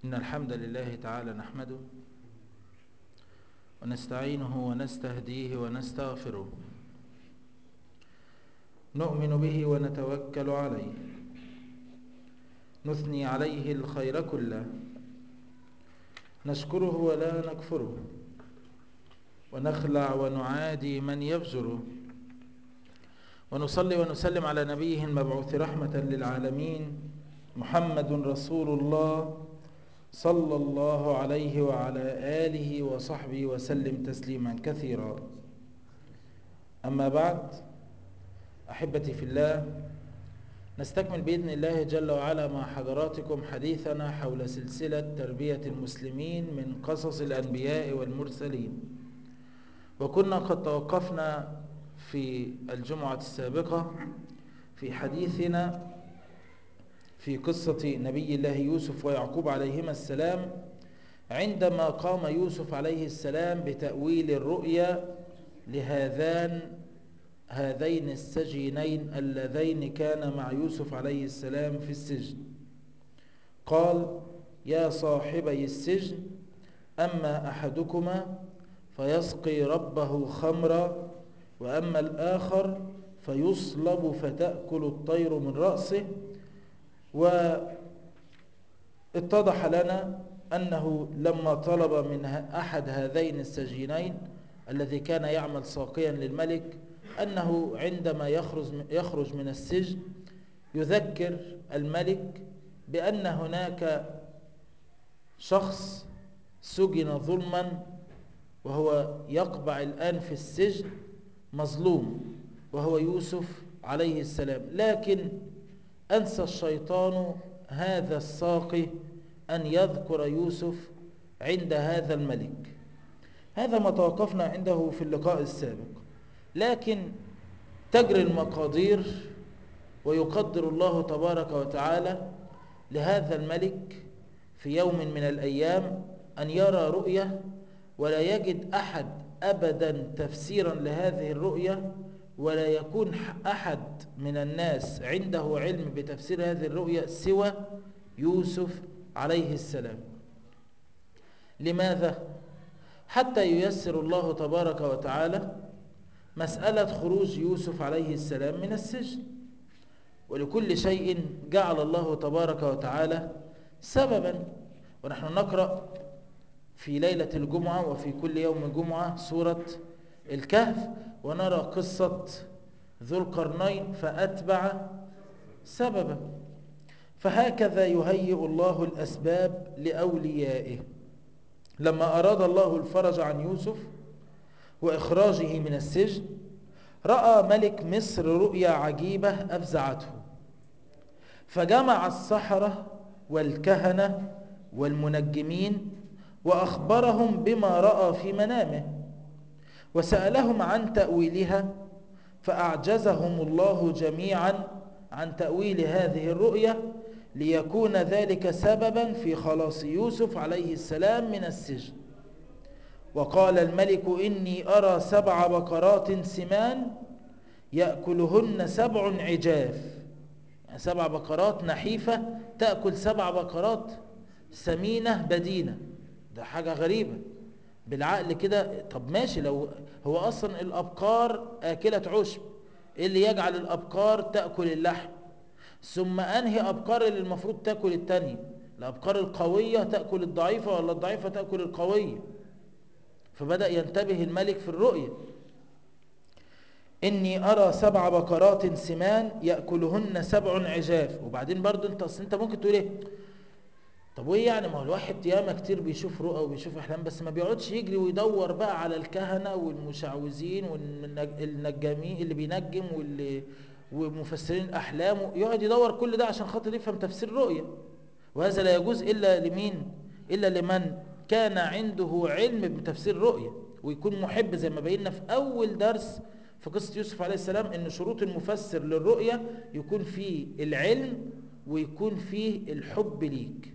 إن الحمد لله تعالى نحمده ونستعينه ونستهديه ونستغفره نؤمن به ونتوكل عليه نثني عليه الخير كله نشكره ولا نكفره ونخلع ونعادي من يفجره ونصلي ونسلم على نبيه المبعوث رحمة للعالمين محمد رسول الله صلى الله عليه وعلى آله وصحبه وسلم تسليما كثيرا أما بعد أحبتي في الله نستكمل بإذن الله جل وعلا مع حضراتكم حديثنا حول سلسلة تربية المسلمين من قصص الأنبياء والمرسلين وكنا قد توقفنا في الجمعة السابقة في حديثنا في قصة نبي الله يوسف ويعقوب عليهما السلام عندما قام يوسف عليه السلام بتأويل الرؤيا لهذان هذين السجينين اللذين كان مع يوسف عليه السلام في السجن قال يا صاحبي السجن أما أحدكما فيسقي ربه خمرا وأما الآخر فيصلب فتأكل الطير من رأسه واتضح لنا أنه لما طلب من أحد هذين السجينين الذي كان يعمل ساقيا للملك أنه عندما يخرج يخرج من السجن يذكر الملك بأن هناك شخص سجن ظلما وهو يقبع الآن في السجن مظلوم وهو يوسف عليه السلام لكن أنسى الشيطان هذا الساقي أن يذكر يوسف عند هذا الملك هذا ما توقفنا عنده في اللقاء السابق لكن تجري المقادير ويقدر الله تبارك وتعالى لهذا الملك في يوم من الأيام أن يرى رؤية ولا يجد أحد أبدا تفسيرا لهذه الرؤية ولا يكون أحد من الناس عنده علم بتفسير هذه الرؤية سوى يوسف عليه السلام لماذا؟ حتى ييسر الله تبارك وتعالى مسألة خروج يوسف عليه السلام من السجن ولكل شيء جعل الله تبارك وتعالى سببا ونحن نقرأ في ليلة الجمعة وفي كل يوم جمعة سورة الكهف ونرى قصة ذو القرنين فأتبع سببا فهكذا يهيئ الله الأسباب لأوليائه لما أراد الله الفرج عن يوسف وإخراجه من السجن رأى ملك مصر رؤيا عجيبة أفزعته فجمع السحرة والكهنة والمنجمين وأخبرهم بما رأى في منامه وسألهم عن تأويلها فأعجزهم الله جميعا عن تأويل هذه الرؤية ليكون ذلك سببا في خلاص يوسف عليه السلام من السجن وقال الملك إني أرى سبع بقرات سمان يأكلهن سبع عجاف يعني سبع بقرات نحيفة تأكل سبع بقرات سمينة بدينة ده حاجة غريبة بالعقل كده طب ماشي لو هو أصلا الأبقار آكلة عشب إيه اللي يجعل الأبقار تأكل اللحم ثم أنهي أبقار اللي المفروض تأكل التانية الأبقار القوية تأكل الضعيفة ولا الضعيفة تأكل القوية فبدأ ينتبه الملك في الرؤية إني أرى سبع بقرات سمان يأكلهن سبع عجاف وبعدين برضو انت أصل انت ممكن تقول ايه طب وايه يعني ما هو الواحد ياما كتير بيشوف رؤى وبيشوف احلام بس ما بيقعدش يجري ويدور بقى على الكهنه والمشعوذين والنجامين اللي بينجم واللي ومفسرين الاحلام يقعد يدور كل ده عشان خاطر يفهم تفسير رؤيه وهذا لا يجوز الا لمين الا لمن كان عنده علم بتفسير رؤيه ويكون محب زي ما بينا في اول درس في قصه يوسف عليه السلام ان شروط المفسر للرؤيه يكون فيه العلم ويكون فيه الحب ليك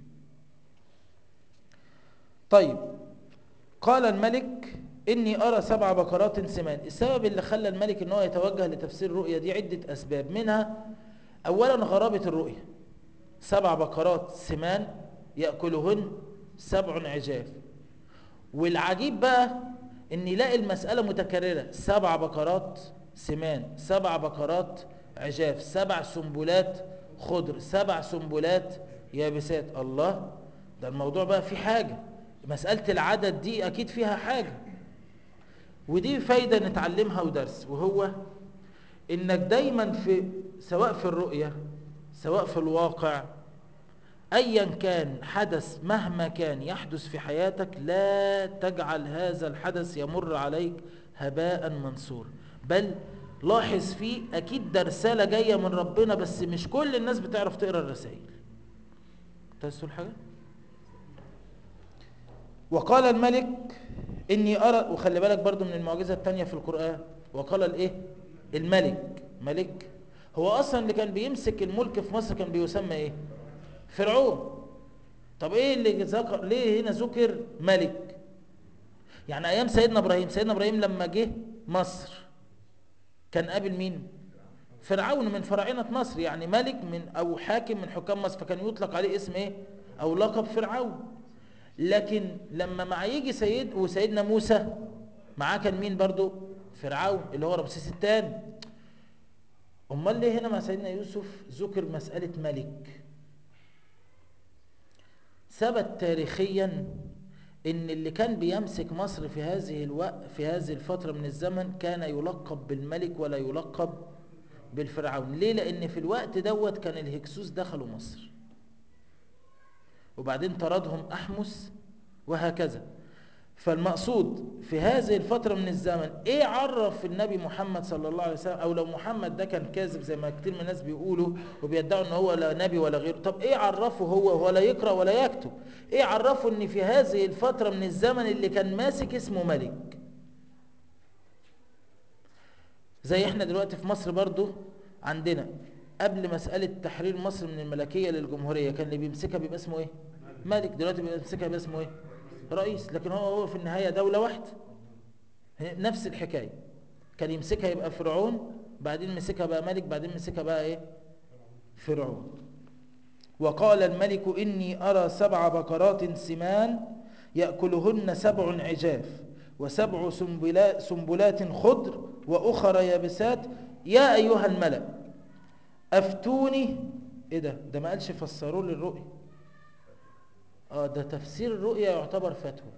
طيب قال الملك إني أرى سبع بقرات سمان السبب اللي خلى الملك أنه يتوجه لتفسير الرؤية دي عدة أسباب منها أولا غرابة الرؤية سبع بقرات سمان يأكلهن سبع عجاف والعجيب بقى ان يلاقي المسألة متكررة سبع بقرات سمان سبع بقرات عجاف سبع سنبلات خضر سبع سنبلات يابسات الله ده الموضوع بقى فيه حاجة مسألة العدد دي أكيد فيها حاجة ودي فايدة نتعلمها ودرس وهو إنك دايما في سواء في الرؤية سواء في الواقع أيا كان حدث مهما كان يحدث في حياتك لا تجعل هذا الحدث يمر عليك هباء منصورا بل لاحظ فيه أكيد ده رسالة جاية من ربنا بس مش كل الناس بتعرف تقرأ الرسائل تقول حاجة؟ وقال الملك إني أرى وخلي بالك برضو من المعجزة التانية في القرآن وقال الإيه؟ الملك ملك هو أصلا اللي كان بيمسك الملك في مصر كان بيسمى إيه؟ فرعون طب إيه اللي ذكر ليه هنا ذكر ملك؟ يعني أيام سيدنا إبراهيم سيدنا إبراهيم لما جه مصر كان قابل مين؟ فرعون من فراعنة مصر يعني ملك من أو حاكم من حكام مصر فكان يطلق عليه اسم إيه؟ أو لقب فرعون لكن لما مع يجي سيد وسيدنا موسى معاه كان مين برضو فرعون اللي هو رمسيس الثاني امال ليه هنا مع سيدنا يوسف ذكر مسألة ملك ثبت تاريخيا ان اللي كان بيمسك مصر في هذه الوقت في هذه الفترة من الزمن كان يلقب بالملك ولا يلقب بالفرعون ليه لان في الوقت دوت كان الهكسوس دخلوا مصر وبعدين طردهم أحمس وهكذا فالمقصود في هذه الفترة من الزمن ايه عرف النبي محمد صلى الله عليه وسلم او لو محمد ده كان كاذب زي ما كتير من الناس بيقولوا وبيدعوا ان هو لا نبي ولا غيره طب ايه عرفه هو ولا يقرأ ولا يكتب ايه عرفه ان في هذه الفترة من الزمن اللي كان ماسك اسمه ملك زي احنا دلوقتي في مصر برضو عندنا قبل مسألة تحرير مصر من الملكية للجمهورية كان اللي بيمسكها بيبقى اسمه ايه ملك دلوقتي بيمسكها بيبقى اسمه ايه رئيس لكن هو هو في النهاية دولة واحدة نفس الحكاية كان يمسكها يبقى فرعون بعدين مسكها بقى ملك بعدين مسكها بقى ايه فرعون وقال الملك إني أرى سبع بقرات سمان يأكلهن سبع عجاف وسبع سنبلات, سنبلات خضر وأخر يابسات يا أيها الملأ أفتوني إيه ده ده ما قالش فسروا لي الرؤية آه ده تفسير الرؤية يعتبر فتوى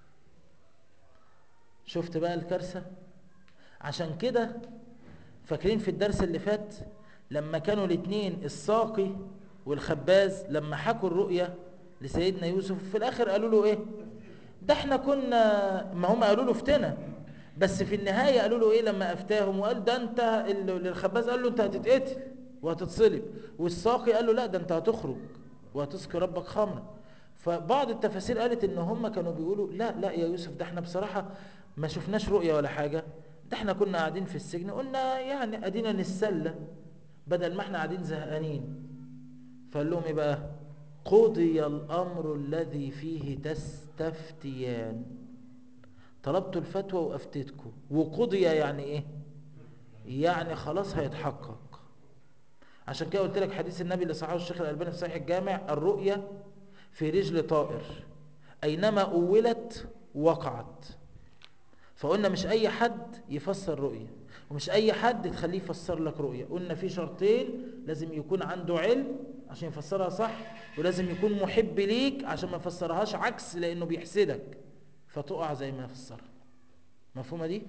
شفت بقى الكارثة عشان كده فاكرين في الدرس اللي فات لما كانوا الاثنين الساقي والخباز لما حكوا الرؤية لسيدنا يوسف في الآخر قالوا له إيه ده احنا كنا ما هم قالوا له افتنا بس في النهاية قالوا له إيه لما أفتاهم وقال ده أنت للخباز قال له أنت هتتقتل وهتتصلب والساقي قال له لا ده أنت هتخرج وهتسقي ربك خمرا فبعض التفاسير قالت ان هم كانوا بيقولوا لا لا يا يوسف ده احنا بصراحة ما شفناش رؤية ولا حاجة ده احنا كنا قاعدين في السجن قلنا يعني ادينا نتسلى بدل ما احنا قاعدين زهقانين فقال لهم ايه بقى قضي الامر الذي فيه تستفتيان طلبت الفتوى وافتيتكم وقضي يعني ايه يعني خلاص هيتحقق عشان كده قلت لك حديث النبي اللي صححه الشيخ الالباني في صحيح الجامع الرؤيا في رجل طائر أينما أولت وقعت فقلنا مش أي حد يفسر رؤية ومش أي حد تخليه يفسر لك رؤية قلنا في شرطين لازم يكون عنده علم عشان يفسرها صح ولازم يكون محب ليك عشان ما يفسرهاش عكس لأنه بيحسدك فتقع زي ما يفسرها مفهومة دي؟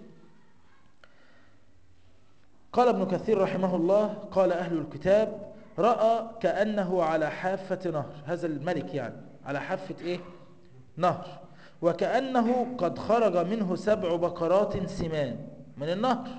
قال ابن كثير رحمه الله قال أهل الكتاب رأى كأنه على حافة نهر هذا الملك يعني على حافة إيه نهر وكأنه قد خرج منه سبع بقرات سمان من النهر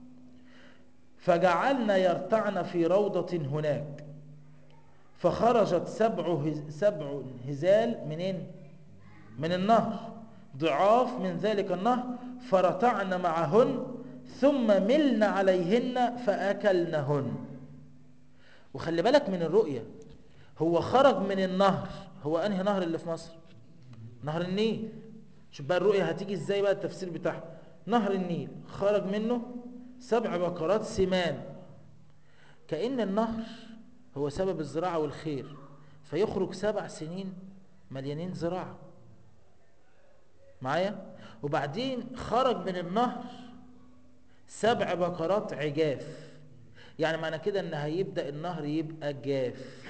فجعلنا يرتعن في روضة هناك فخرجت سبع, هز سبع هزال منين من النهر ضعاف من ذلك النهر فرتعن معهن ثم ملن عليهن فأكلنهن وخلي بالك من الرؤية هو خرج من النهر هو أنهي نهر اللي في مصر نهر النيل شوف بقى الرؤية هتيجي ازاي بقى التفسير بتاعها نهر النيل خرج منه سبع بقرات سمان كأن النهر هو سبب الزراعة والخير فيخرج سبع سنين مليانين زراعة معايا وبعدين خرج من النهر سبع بقرات عجاف يعني معنى كده ان هيبدأ النهر يبقى جاف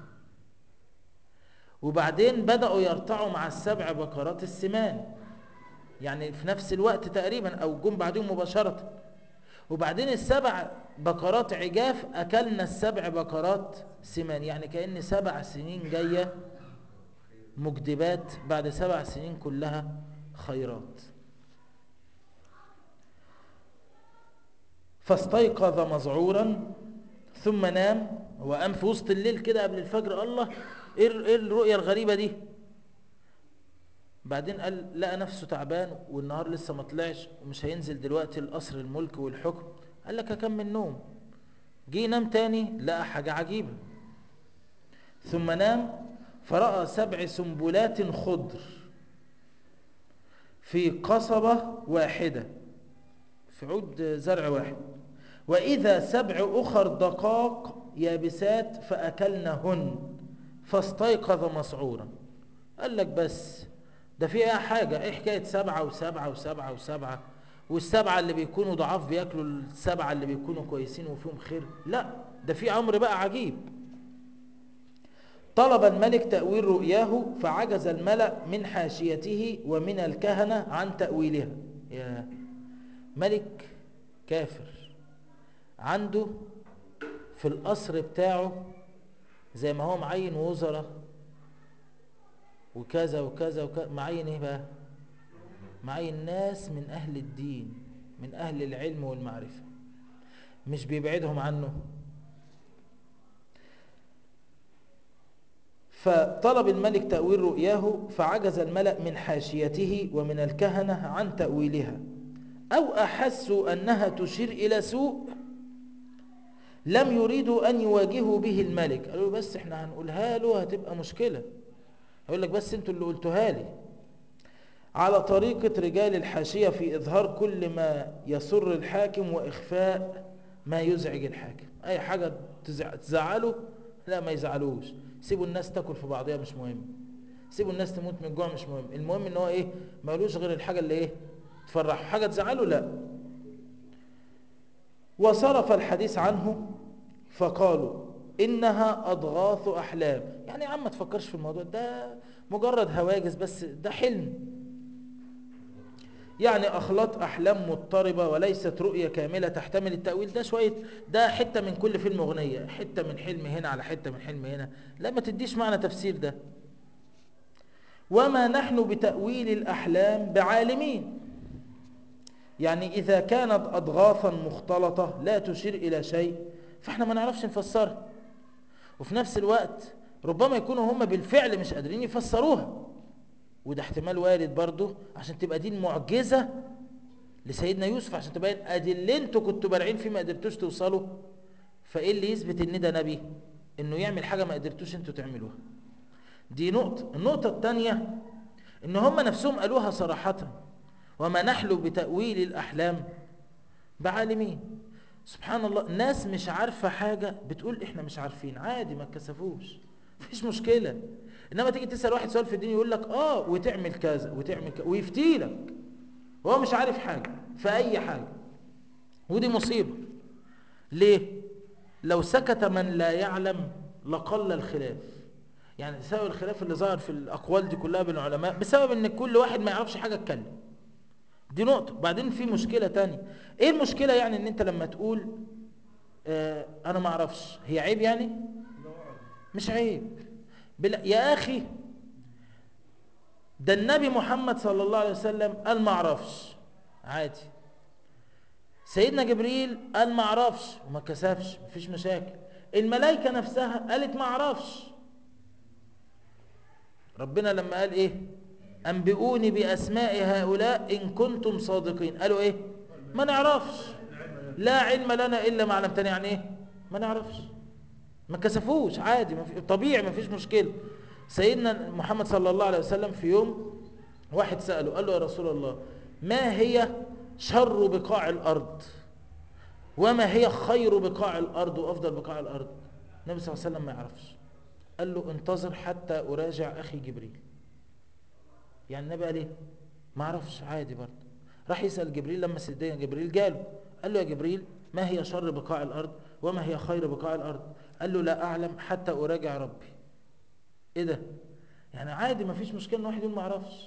وبعدين بدأوا يرتعوا مع السبع بقرات السمان يعني في نفس الوقت تقريبا او جم بعدهم مباشرة وبعدين السبع بقرات عجاف اكلنا السبع بقرات سمان يعني كأن سبع سنين جاية مجدبات بعد سبع سنين كلها خيرات فاستيقظ مذعورا ثم نام هو قام في وسط الليل كده قبل الفجر الله ايه الرؤية الغريبة دي بعدين قال لقى نفسه تعبان والنهار لسه ما طلعش ومش هينزل دلوقتي القصر الملك والحكم قال لك اكمل نوم جه ينام تاني لقى حاجة عجيبة ثم نام فرأى سبع سنبلات خضر في قصبة واحدة في عود زرع واحد وإذا سبع أخر دقاق يابسات فأكلنهن فاستيقظ مسعورا قال لك بس ده فيها حاجة ايه حكاية سبعة وسبعة وسبعة وسبعة والسبعة اللي بيكونوا ضعاف بياكلوا السبعة اللي بيكونوا كويسين وفيهم خير لا ده في أمر بقى عجيب طلب الملك تأويل رؤياه فعجز الملأ من حاشيته ومن الكهنة عن تأويلها يا ملك كافر عنده في القصر بتاعه زي ما هو معين وزراء وكذا وكذا وكذا معين ايه بقى معين ناس من اهل الدين من اهل العلم والمعرفة مش بيبعدهم عنه فطلب الملك تأويل رؤياه فعجز الملأ من حاشيته ومن الكهنة عن تأويلها أو أحسوا أنها تشير إلى سوء لم يريدوا أن يواجهوا به الملك قالوا بس احنا هنقولها له هتبقى مشكلة يقول لك بس انتوا اللي قلتوها لي على طريقة رجال الحاشية في إظهار كل ما يسر الحاكم وإخفاء ما يزعج الحاكم أي حاجة تزعله لا ما يزعلوش سيبوا الناس تاكل في بعضها مش مهم سيبوا الناس تموت من الجوع مش مهم المهم ان هو ايه ما يقولوش غير الحاجة اللي ايه تفرحه حاجة تزعله لا وصرف الحديث عنه فقالوا إنها أضغاث أحلام يعني يا عم ما تفكرش في الموضوع ده مجرد هواجس بس ده حلم يعني أخلاط أحلام مضطربة وليست رؤية كاملة تحتمل التأويل ده شوية ده حتة من كل فيلم أغنية حتة من حلم هنا على حتة من حلم هنا لا ما تديش معنى تفسير ده وما نحن بتأويل الأحلام بعالمين يعني إذا كانت أضغاثا مختلطة لا تشير إلى شيء فإحنا ما نعرفش نفسرها وفي نفس الوقت ربما يكونوا هم بالفعل مش قادرين يفسروها وده احتمال وارد برضه عشان تبقى دي المعجزة لسيدنا يوسف عشان تبين ادي اللي انتوا كنتوا بارعين فيه ما قدرتوش توصلوا فايه اللي يثبت ان ده نبي انه يعمل حاجة ما قدرتوش انتوا تعملوها دي نقطة النقطة الثانية ان هم نفسهم قالوها صراحة وما نحلو بتأويل الأحلام بعالمين سبحان الله ناس مش عارفة حاجة بتقول احنا مش عارفين عادي ما تكسفوش مفيش مشكلة انما تيجي تسأل واحد سؤال في الدين يقول لك اه وتعمل كذا وتعمل كذا ويفتي لك وهو مش عارف حاجة في اي حاجة ودي مصيبة ليه لو سكت من لا يعلم لقل الخلاف يعني سبب الخلاف اللي ظهر في الاقوال دي كلها بين العلماء بسبب ان كل واحد ما يعرفش حاجة اتكلم دي نقطة بعدين في مشكلة تانية ايه المشكلة يعني ان انت لما تقول اه انا ما اعرفش هي عيب يعني مش عيب بلا يا اخي ده النبي محمد صلى الله عليه وسلم قال ما اعرفش عادي سيدنا جبريل قال ما اعرفش وما كسفش مفيش مشاكل الملائكة نفسها قالت ما اعرفش ربنا لما قال ايه أنبئوني بأسماء هؤلاء إن كنتم صادقين قالوا إيه ما نعرفش لا علم لنا إلا ما علمتني يعني إيه ما نعرفش ما كسفوش عادي ما في طبيعي ما فيش مشكلة سيدنا محمد صلى الله عليه وسلم في يوم واحد سأله قال له يا رسول الله ما هي شر بقاع الأرض وما هي خير بقاع الأرض وأفضل بقاع الأرض النبي صلى الله عليه وسلم ما يعرفش قال له انتظر حتى أراجع أخي جبريل يعني النبي قال ايه ما اعرفش عادي برضه راح يسال جبريل لما سيدنا جبريل جاله قال له يا جبريل ما هي شر بقاع الارض وما هي خير بقاع الارض قال له لا اعلم حتى اراجع ربي ايه ده يعني عادي ما فيش مشكله ان واحد يقول ما اعرفش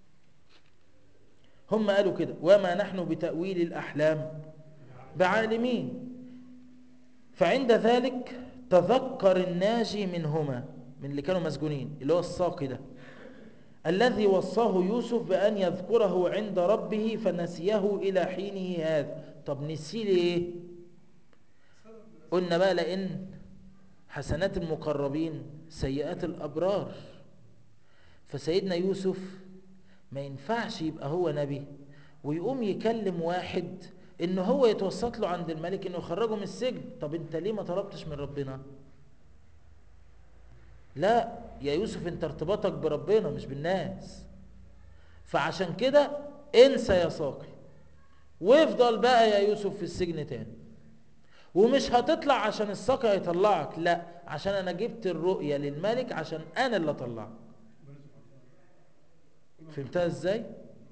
هم قالوا كده وما نحن بتاويل الاحلام بعالمين فعند ذلك تذكر الناجي منهما من اللي كانوا مسجونين اللي هو الساقي ده الذي وصاه يوسف بأن يذكره عند ربه فنسيه إلى حينه هذا طب نسيه ليه قلنا بقى لأن حسنات المقربين سيئات الأبرار فسيدنا يوسف ما ينفعش يبقى هو نبي ويقوم يكلم واحد ان هو يتوسط له عند الملك انه يخرجه من السجن طب انت ليه ما طلبتش من ربنا لا يا يوسف انت ارتباطك بربنا مش بالناس فعشان كده انسى يا ساقي وافضل بقى يا يوسف في السجن تاني ومش هتطلع عشان الساقي هيطلعك لا عشان انا جبت الرؤية للملك عشان انا اللي اطلعك فهمتها ازاي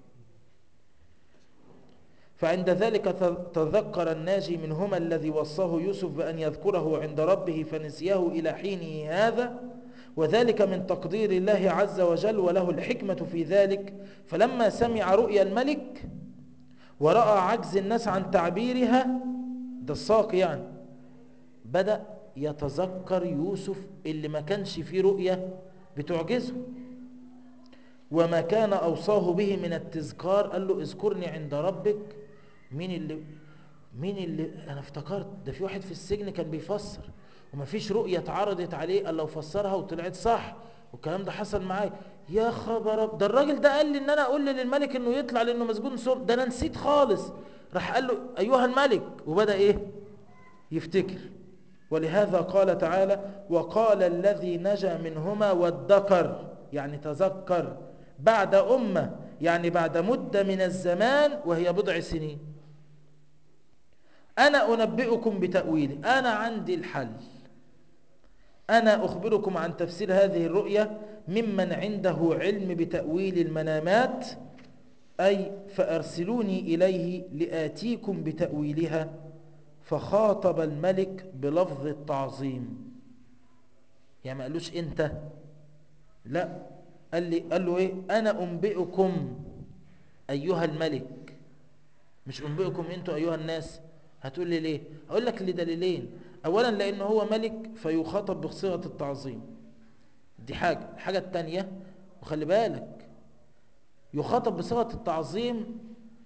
فعند ذلك تذكر الناجي منهما الذي وصاه يوسف بأن يذكره عند ربه فنسيه إلى حينه هذا وذلك من تقدير الله عز وجل وله الحكمة في ذلك فلما سمع رؤيا الملك ورأى عجز الناس عن تعبيرها ده الساق يعني بدأ يتذكر يوسف اللي ما كانش فيه رؤية بتعجزه وما كان أوصاه به من التذكار قال له اذكرني عند ربك مين اللي مين اللي انا افتكرت ده في واحد في السجن كان بيفسر ومفيش رؤية اتعرضت عليه قال لو فسرها وطلعت صح والكلام ده حصل معايا يا خبر ده الراجل ده قال لي ان انا اقول للملك انه يطلع لانه مسجون سر ده انا نسيت خالص راح قال له ايها الملك وبدا ايه يفتكر ولهذا قال تعالى وقال الذي نجا منهما وادكر يعني تذكر بعد امه يعني بعد مده من الزمان وهي بضع سنين انا انبئكم بتاويله انا عندي الحل أنا أخبركم عن تفسير هذه الرؤية ممن عنده علم بتأويل المنامات أي فأرسلوني إليه لآتيكم بتأويلها فخاطب الملك بلفظ التعظيم يعني ما قالوش أنت لا قال, لي قال له إيه أنا أنبئكم أيها الملك مش أنبئكم أنتوا أيها الناس هتقول لي ليه أقول لك لدليلين اولا لانه هو ملك فيخاطب بصيغه التعظيم دي حاجه الحاجه الثانيه وخلي بالك يخاطب بصيغه التعظيم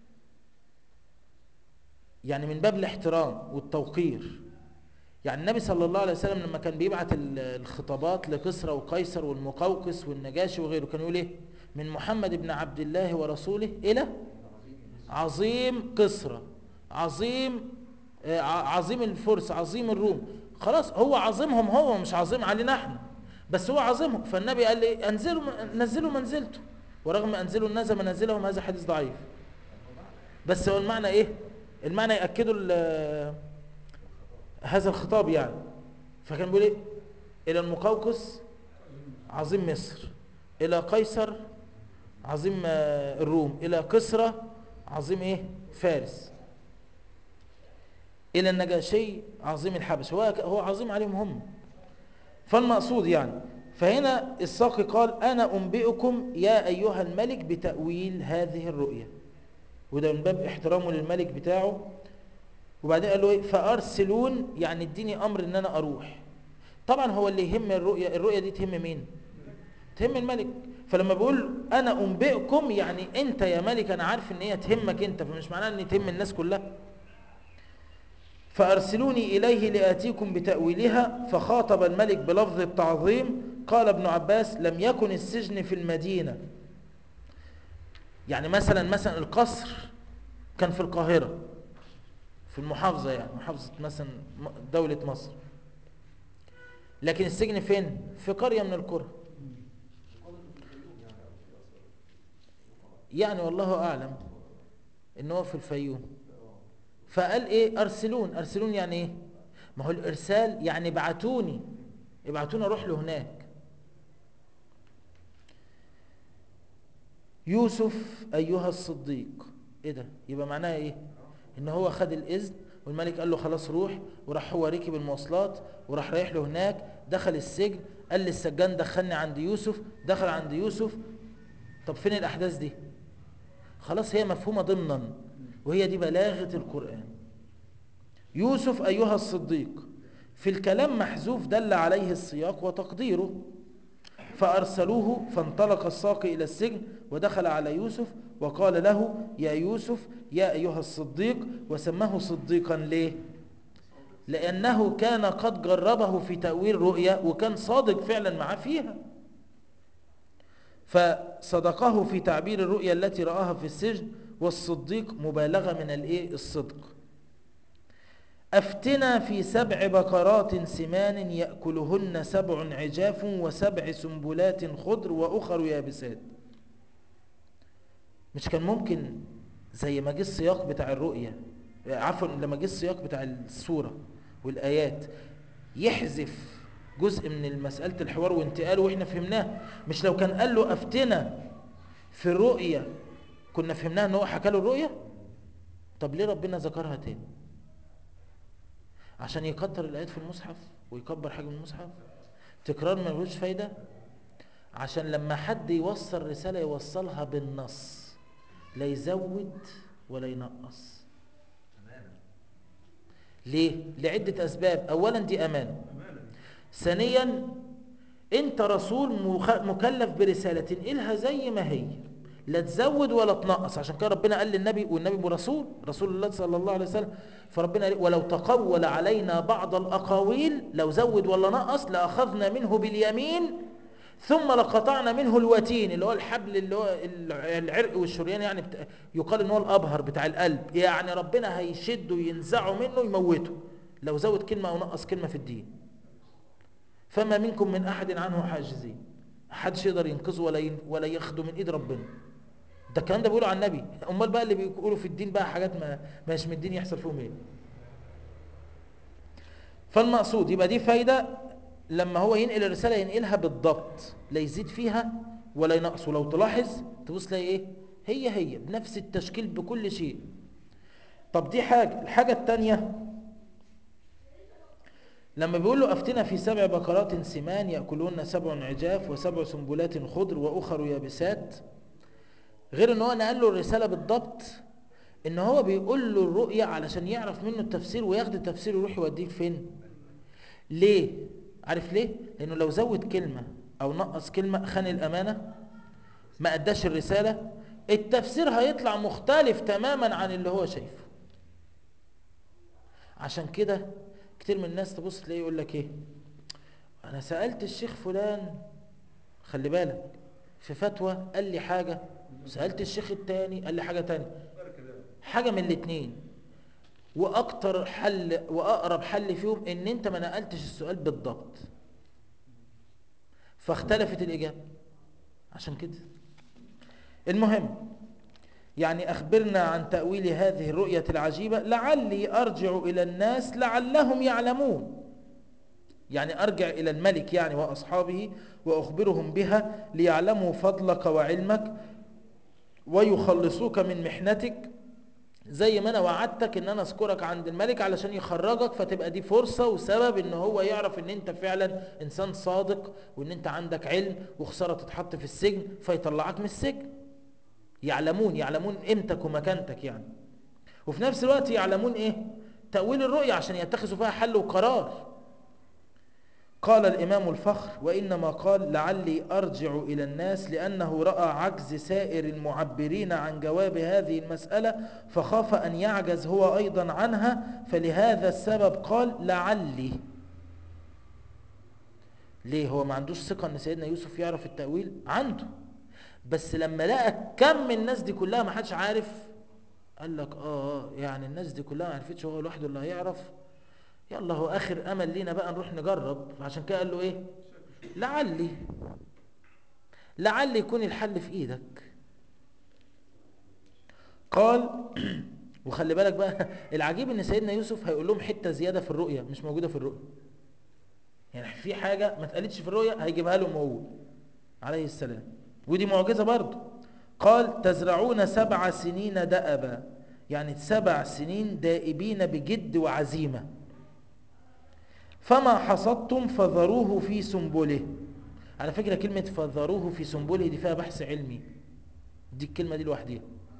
يعني من باب الاحترام والتوقير يعني النبي صلى الله عليه وسلم لما كان بيبعت الخطابات لكسرى وقيصر والمقوقس والنجاشي وغيره كان يقول ايه من محمد بن عبد الله ورسوله الى عظيم كسرى عظيم عظيم الفرس عظيم الروم خلاص هو عظيمهم هو مش عظيم علينا احنا بس هو عظيمهم فالنبي قال لي انزلوا نزلوا منزلته ورغم انزلوا الناس منازلهم هذا حديث ضعيف بس هو المعنى ايه المعنى ياكدوا هذا الخطاب يعني فكان بيقول ايه الى المقوقس عظيم مصر الى قيصر عظيم الروم الى كسرى عظيم ايه فارس إلى النجاشي عظيم الحبش هو هو عظيم عليهم هم فالمقصود يعني فهنا الساقي قال أنا أنبئكم يا أيها الملك بتأويل هذه الرؤية وده من باب احترامه للملك بتاعه وبعدين قال له ايه فأرسلون يعني اديني أمر إن أنا أروح طبعا هو اللي يهم الرؤية الرؤية دي تهم مين تهم الملك فلما بقول أنا أنبئكم يعني أنت يا ملك أنا عارف إن هي تهمك أنت فمش معناه إن تهم الناس كلها فأرسلوني إليه لآتيكم بتأويلها فخاطب الملك بلفظ التعظيم قال ابن عباس لم يكن السجن في المدينة يعني مثلا مثلا القصر كان في القاهرة في المحافظة يعني محافظة مثلا دولة مصر لكن السجن فين في قرية من القرى يعني والله أعلم إن هو في الفيوم فقال ايه ارسلون ارسلون يعني ايه ما هو الارسال يعني ابعتوني ابعتوني اروح له هناك يوسف أيها الصديق إيه ده يبقى معناها إيه إن هو خد الإذن والملك قال له خلاص روح وراح هو ركب المواصلات وراح رايح له هناك دخل السجن قال للسجان دخلني عند يوسف دخل عند يوسف طب فين الأحداث دي خلاص هي مفهومة ضمنا وهي دي بلاغة القرآن يوسف أيها الصديق في الكلام محذوف دل عليه السياق وتقديره فأرسلوه فانطلق الساقي إلى السجن ودخل على يوسف وقال له يا يوسف يا أيها الصديق وسماه صديقا ليه لأنه كان قد جربه في تأويل رؤيا وكان صادق فعلا معاه فيها فصدقه في تعبير الرؤيا التي رآها في السجن والصديق مبالغة من الايه الصدق أفتنا في سبع بقرات سمان يأكلهن سبع عجاف وسبع سنبلات خضر وأخر يابسات مش كان ممكن زي ما جه السياق بتاع الرؤية عفوا لما جه السياق بتاع السورة والآيات يحذف جزء من مسألة الحوار وانتقاله واحنا فهمناه مش لو كان قال له أفتنا في الرؤية كنا فهمناها ان هو حكى له الرؤية طب ليه ربنا ذكرها تاني عشان يكتر الآيات في المصحف ويكبر حجم المصحف تكرار ما ملوش فايدة عشان لما حد يوصل رسالة يوصلها بالنص لا يزود ولا ينقص ليه؟ لعدة أسباب أولا دي أمانة ثانيا أنت رسول مكلف برسالة تنقلها زي ما هي لا تزود ولا تنقص عشان كده ربنا قال للنبي والنبي رسول رسول الله صلى الله عليه وسلم فربنا قال ولو تقول علينا بعض الأقاويل لو زود ولا نقص لأخذنا منه باليمين ثم لقطعنا منه الوتين اللي هو الحبل اللي هو العرق والشريان يعني بتا... يقال ان هو الابهر بتاع القلب يعني ربنا هيشده وينزعه منه يموته لو زود كلمه او نقص كلمه في الدين فما منكم من احد عنه حاجزين حدش يقدر ينقذه ولا ين... ولا ياخده من ايد ربنا ده الكلام ده بيقولوا عن النبي امال بقى اللي بيقولوا في الدين بقى حاجات ما مش من الدين يحصل فيهم ايه فالمقصود يبقى دي فايده لما هو ينقل الرسالة ينقلها بالضبط لا يزيد فيها ولا ينقص ولو تلاحظ تبص تلاقي ايه هي هي بنفس التشكيل بكل شيء طب دي حاجة الحاجة التانية لما بيقول له أفتنا في سبع بقرات سمان يأكلون سبع عجاف وسبع سنبلات خضر وأخر يابسات غير ان هو نقل له الرسالة بالضبط ان هو بيقول له الرؤية علشان يعرف منه التفسير وياخد التفسير ويروح يوديه فين ليه عارف ليه لانه لو زود كلمة او نقص كلمة خان الامانة ما اداش الرسالة التفسير هيطلع مختلف تماما عن اللي هو شايفه عشان كده كتير من الناس تبص تلاقيه يقول لك ايه انا سألت الشيخ فلان خلي بالك في فتوى قال لي حاجة سألت الشيخ التاني قال لي حاجة تانية حاجة من الاتنين واكتر حل واقرب حل فيهم ان انت ما نقلتش السؤال بالضبط فاختلفت الاجابه عشان كده المهم يعني اخبرنا عن تاويل هذه الرؤيه العجيبه لعلي ارجع الى الناس لعلهم يعلمون يعني ارجع الى الملك يعني واصحابه واخبرهم بها ليعلموا فضلك وعلمك ويخلصوك من محنتك زي ما انا وعدتك ان انا اذكرك عند الملك علشان يخرجك فتبقى دي فرصة وسبب ان هو يعرف ان انت فعلا انسان صادق وان انت عندك علم وخسارة تتحط في السجن فيطلعك من السجن يعلمون يعلمون قيمتك ومكانتك يعني وفي نفس الوقت يعلمون ايه تأويل الرؤية عشان يتخذوا فيها حل وقرار قال الإمام الفخر وإنما قال لعلي أرجع إلى الناس لأنه رأى عجز سائر المعبرين عن جواب هذه المسألة فخاف أن يعجز هو أيضا عنها فلهذا السبب قال لعلي ليه هو ما عندوش ثقة أن سيدنا يوسف يعرف التأويل عنده بس لما لقى كم من الناس دي كلها ما حدش عارف قال لك آه يعني الناس دي كلها ما عرفتش هو لوحده اللي هيعرف يلا هو اخر امل لينا بقى نروح نجرب عشان كده قال له ايه لعلي لعل يكون الحل في ايدك قال وخلي بالك بقى العجيب ان سيدنا يوسف هيقول لهم حته زياده في الرؤيه مش موجوده في الرؤيه يعني في حاجه ما اتقالتش في الرؤيه هيجيبها لهم هو عليه السلام ودي معجزه برضه قال تزرعون سبع سنين دأبا يعني سبع سنين دائبين بجد وعزيمة فما حصدتم فذروه في سنبله على فكرة كلمة فذروه في سنبله دي فيها بحث علمي دي الكلمة دي لوحدها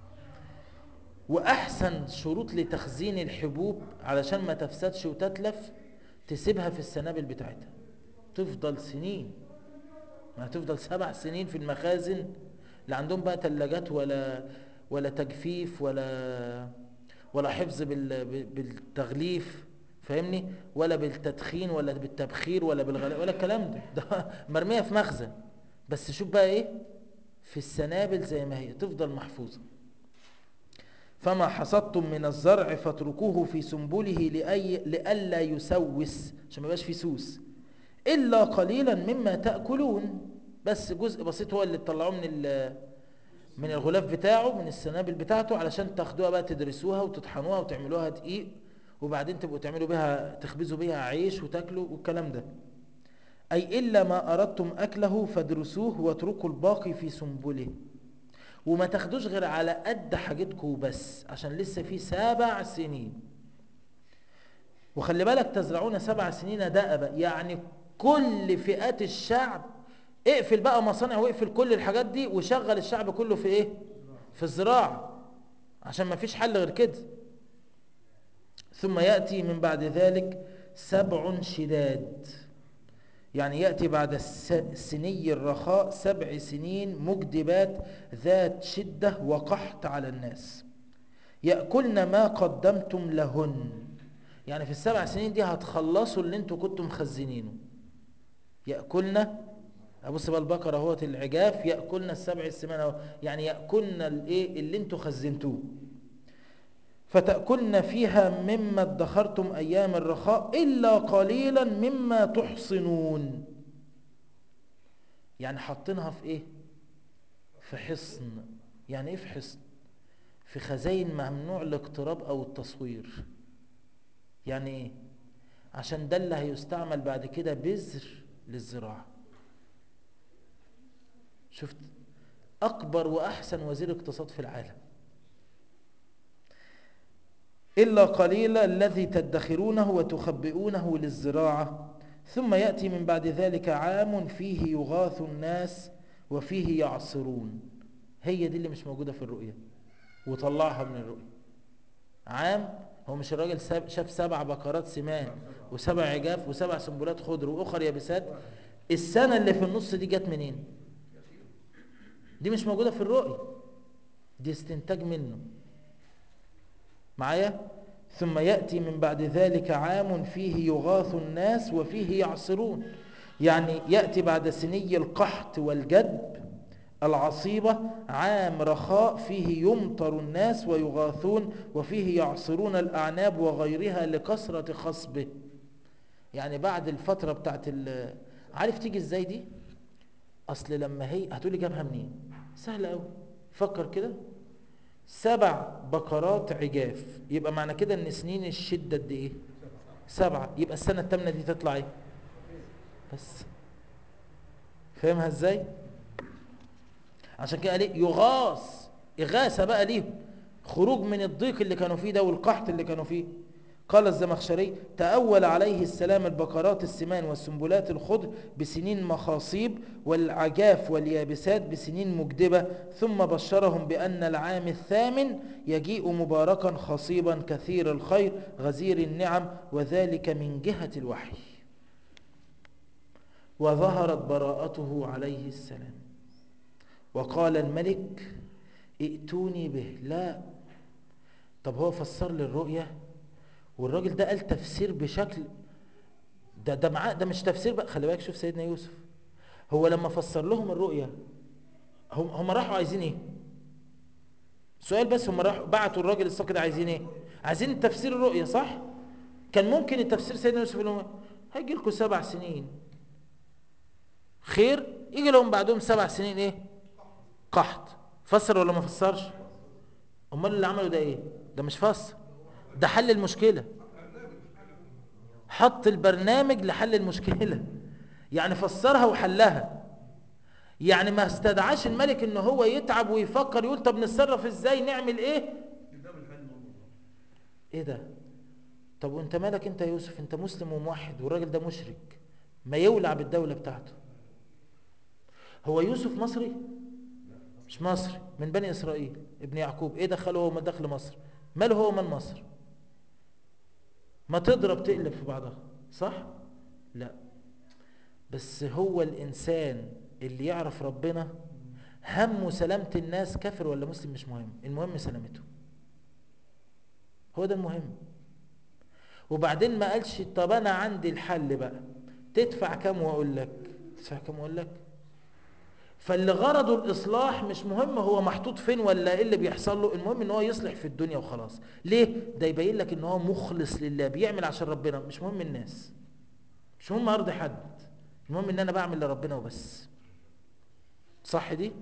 وأحسن شروط لتخزين الحبوب علشان ما تفسدش وتتلف تسيبها في السنابل بتاعتها تفضل سنين ما هتفضل سبع سنين في المخازن لا عندهم بقى تلاجات ولا ولا تجفيف ولا ولا حفظ بالتغليف فاهمني ولا بالتدخين ولا بالتبخير ولا بالغلاء ولا الكلام ده ده مرميه في مخزن بس شوف بقى ايه في السنابل زي ما هي تفضل محفوظه فما حصدتم من الزرع فاتركوه في سنبله لأي لئلا يسوس عشان ما يبقاش فيه سوس إلا قليلا مما تأكلون بس جزء بسيط هو اللي تطلعوه من من الغلاف بتاعه من السنابل بتاعته علشان تاخدوها بقى تدرسوها وتطحنوها وتعملوها دقيق وبعدين تبقوا تعملوا بها تخبزوا بها عيش وتاكلوا والكلام ده أي إلا ما أردتم أكله فادرسوه واتركوا الباقي في سنبله وما تاخدوش غير على قد حاجتكم بس عشان لسه في سبع سنين وخلي بالك تزرعون سبع سنين دأبا يعني كل فئات الشعب اقفل بقى مصانع واقفل كل الحاجات دي وشغل الشعب كله في ايه في الزراعة عشان ما فيش حل غير كده ثم يأتي من بعد ذلك سبع شداد يعني يأتي بعد سني الرخاء سبع سنين مجدبات ذات شدة وقحط على الناس يأكلن ما قدمتم لهن يعني في السبع سنين دي هتخلصوا اللي انتوا كنتم مخزنينه يأكلن أبص بقى البقرة اهوت العجاف يأكلن السبع السمان اهو يعني يأكلن الايه اللي انتوا خزنتوه فتأكلن فيها مما ادخرتم أيام الرخاء إلا قليلا مما تحصنون يعني حاطينها في إيه في حصن يعني إيه في حصن في خزاين ممنوع الاقتراب أو التصوير يعني إيه عشان ده اللي هيستعمل بعد كده بذر للزراعة شفت أكبر وأحسن وزير اقتصاد في العالم إلا قليلا الذي تدخرونه وتخبئونه للزراعة ثم يأتي من بعد ذلك عام فيه يغاث الناس وفيه يعصرون هي دي اللي مش موجودة في الرؤية وطلعها من الرؤية عام هو مش الراجل شاف سبع بقرات سمان وسبع عجاف وسبع سنبلات خضر وأخر يابسات السنة اللي في النص دي جت منين دي مش موجودة في الرؤية دي استنتاج منه معايا ثم يأتي من بعد ذلك عام فيه يغاث الناس وفيه يعصرون يعني يأتي بعد سني القحط والجدب العصيبة عام رخاء فيه يمطر الناس ويغاثون وفيه يعصرون الأعناب وغيرها لكثرة خصبه يعني بعد الفترة بتاعت عارف تيجي ازاي دي اصل لما هي هتقولي جابها منين سهل قوي فكر كده سبع بقرات عجاف يبقى معنى كده ان سنين الشدة قد ايه سبعة يبقى السنة التامنة دي تطلع ايه بس فاهمها ازاي عشان كده قال يغاص إغاثة بقى ليهم خروج من الضيق اللي كانوا فيه ده والقحط اللي كانوا فيه قال الزمخشري تأول عليه السلام البقرات السمان والسنبلات الخضر بسنين مخاصيب والعجاف واليابسات بسنين مجدبة ثم بشرهم بأن العام الثامن يجيء مباركا خصيبا كثير الخير غزير النعم وذلك من جهة الوحي وظهرت براءته عليه السلام وقال الملك ائتوني به لا طب هو فسر لي الرؤية والراجل ده قال تفسير بشكل ده ده معاه ده مش تفسير بقى خلي بالك شوف سيدنا يوسف هو لما فسر لهم الرؤيا هم هم راحوا عايزين ايه سؤال بس هم راحوا بعتوا الراجل الساقي ده عايزين ايه عايزين تفسير الرؤيا صح كان ممكن التفسير سيدنا يوسف لهم هيجي لكم سبع سنين خير يجي لهم بعدهم سبع سنين ايه قحط فسر ولا ما فسرش امال اللي عملوا ده ايه ده مش فسر ده حل المشكلة حط البرنامج لحل المشكلة يعني فسرها وحلها يعني ما استدعاش الملك ان هو يتعب ويفكر يقول طب نتصرف ازاي نعمل ايه ايه ده طب وانت مالك انت يا يوسف انت مسلم وموحد والراجل ده مشرك ما يولع بالدولة بتاعته هو يوسف مصري مش مصري من بني اسرائيل ابن يعقوب ايه دخله هو من دخل مصر ماله هو من مصر ما تضرب تقلب في بعضها صح لا بس هو الانسان اللي يعرف ربنا همه سلامة الناس كافر ولا مسلم مش مهم المهم سلامته هو ده المهم وبعدين ما قالش طب انا عندي الحل بقى تدفع كام واقول لك تدفع كام واقول لك فاللي غرضه الاصلاح مش مهم هو محطوط فين ولا ايه اللي بيحصل له المهم ان هو يصلح في الدنيا وخلاص ليه ده يبين لك ان هو مخلص لله بيعمل عشان ربنا مش مهم الناس مش مهم ارضي حد المهم ان انا بعمل لربنا وبس صح دي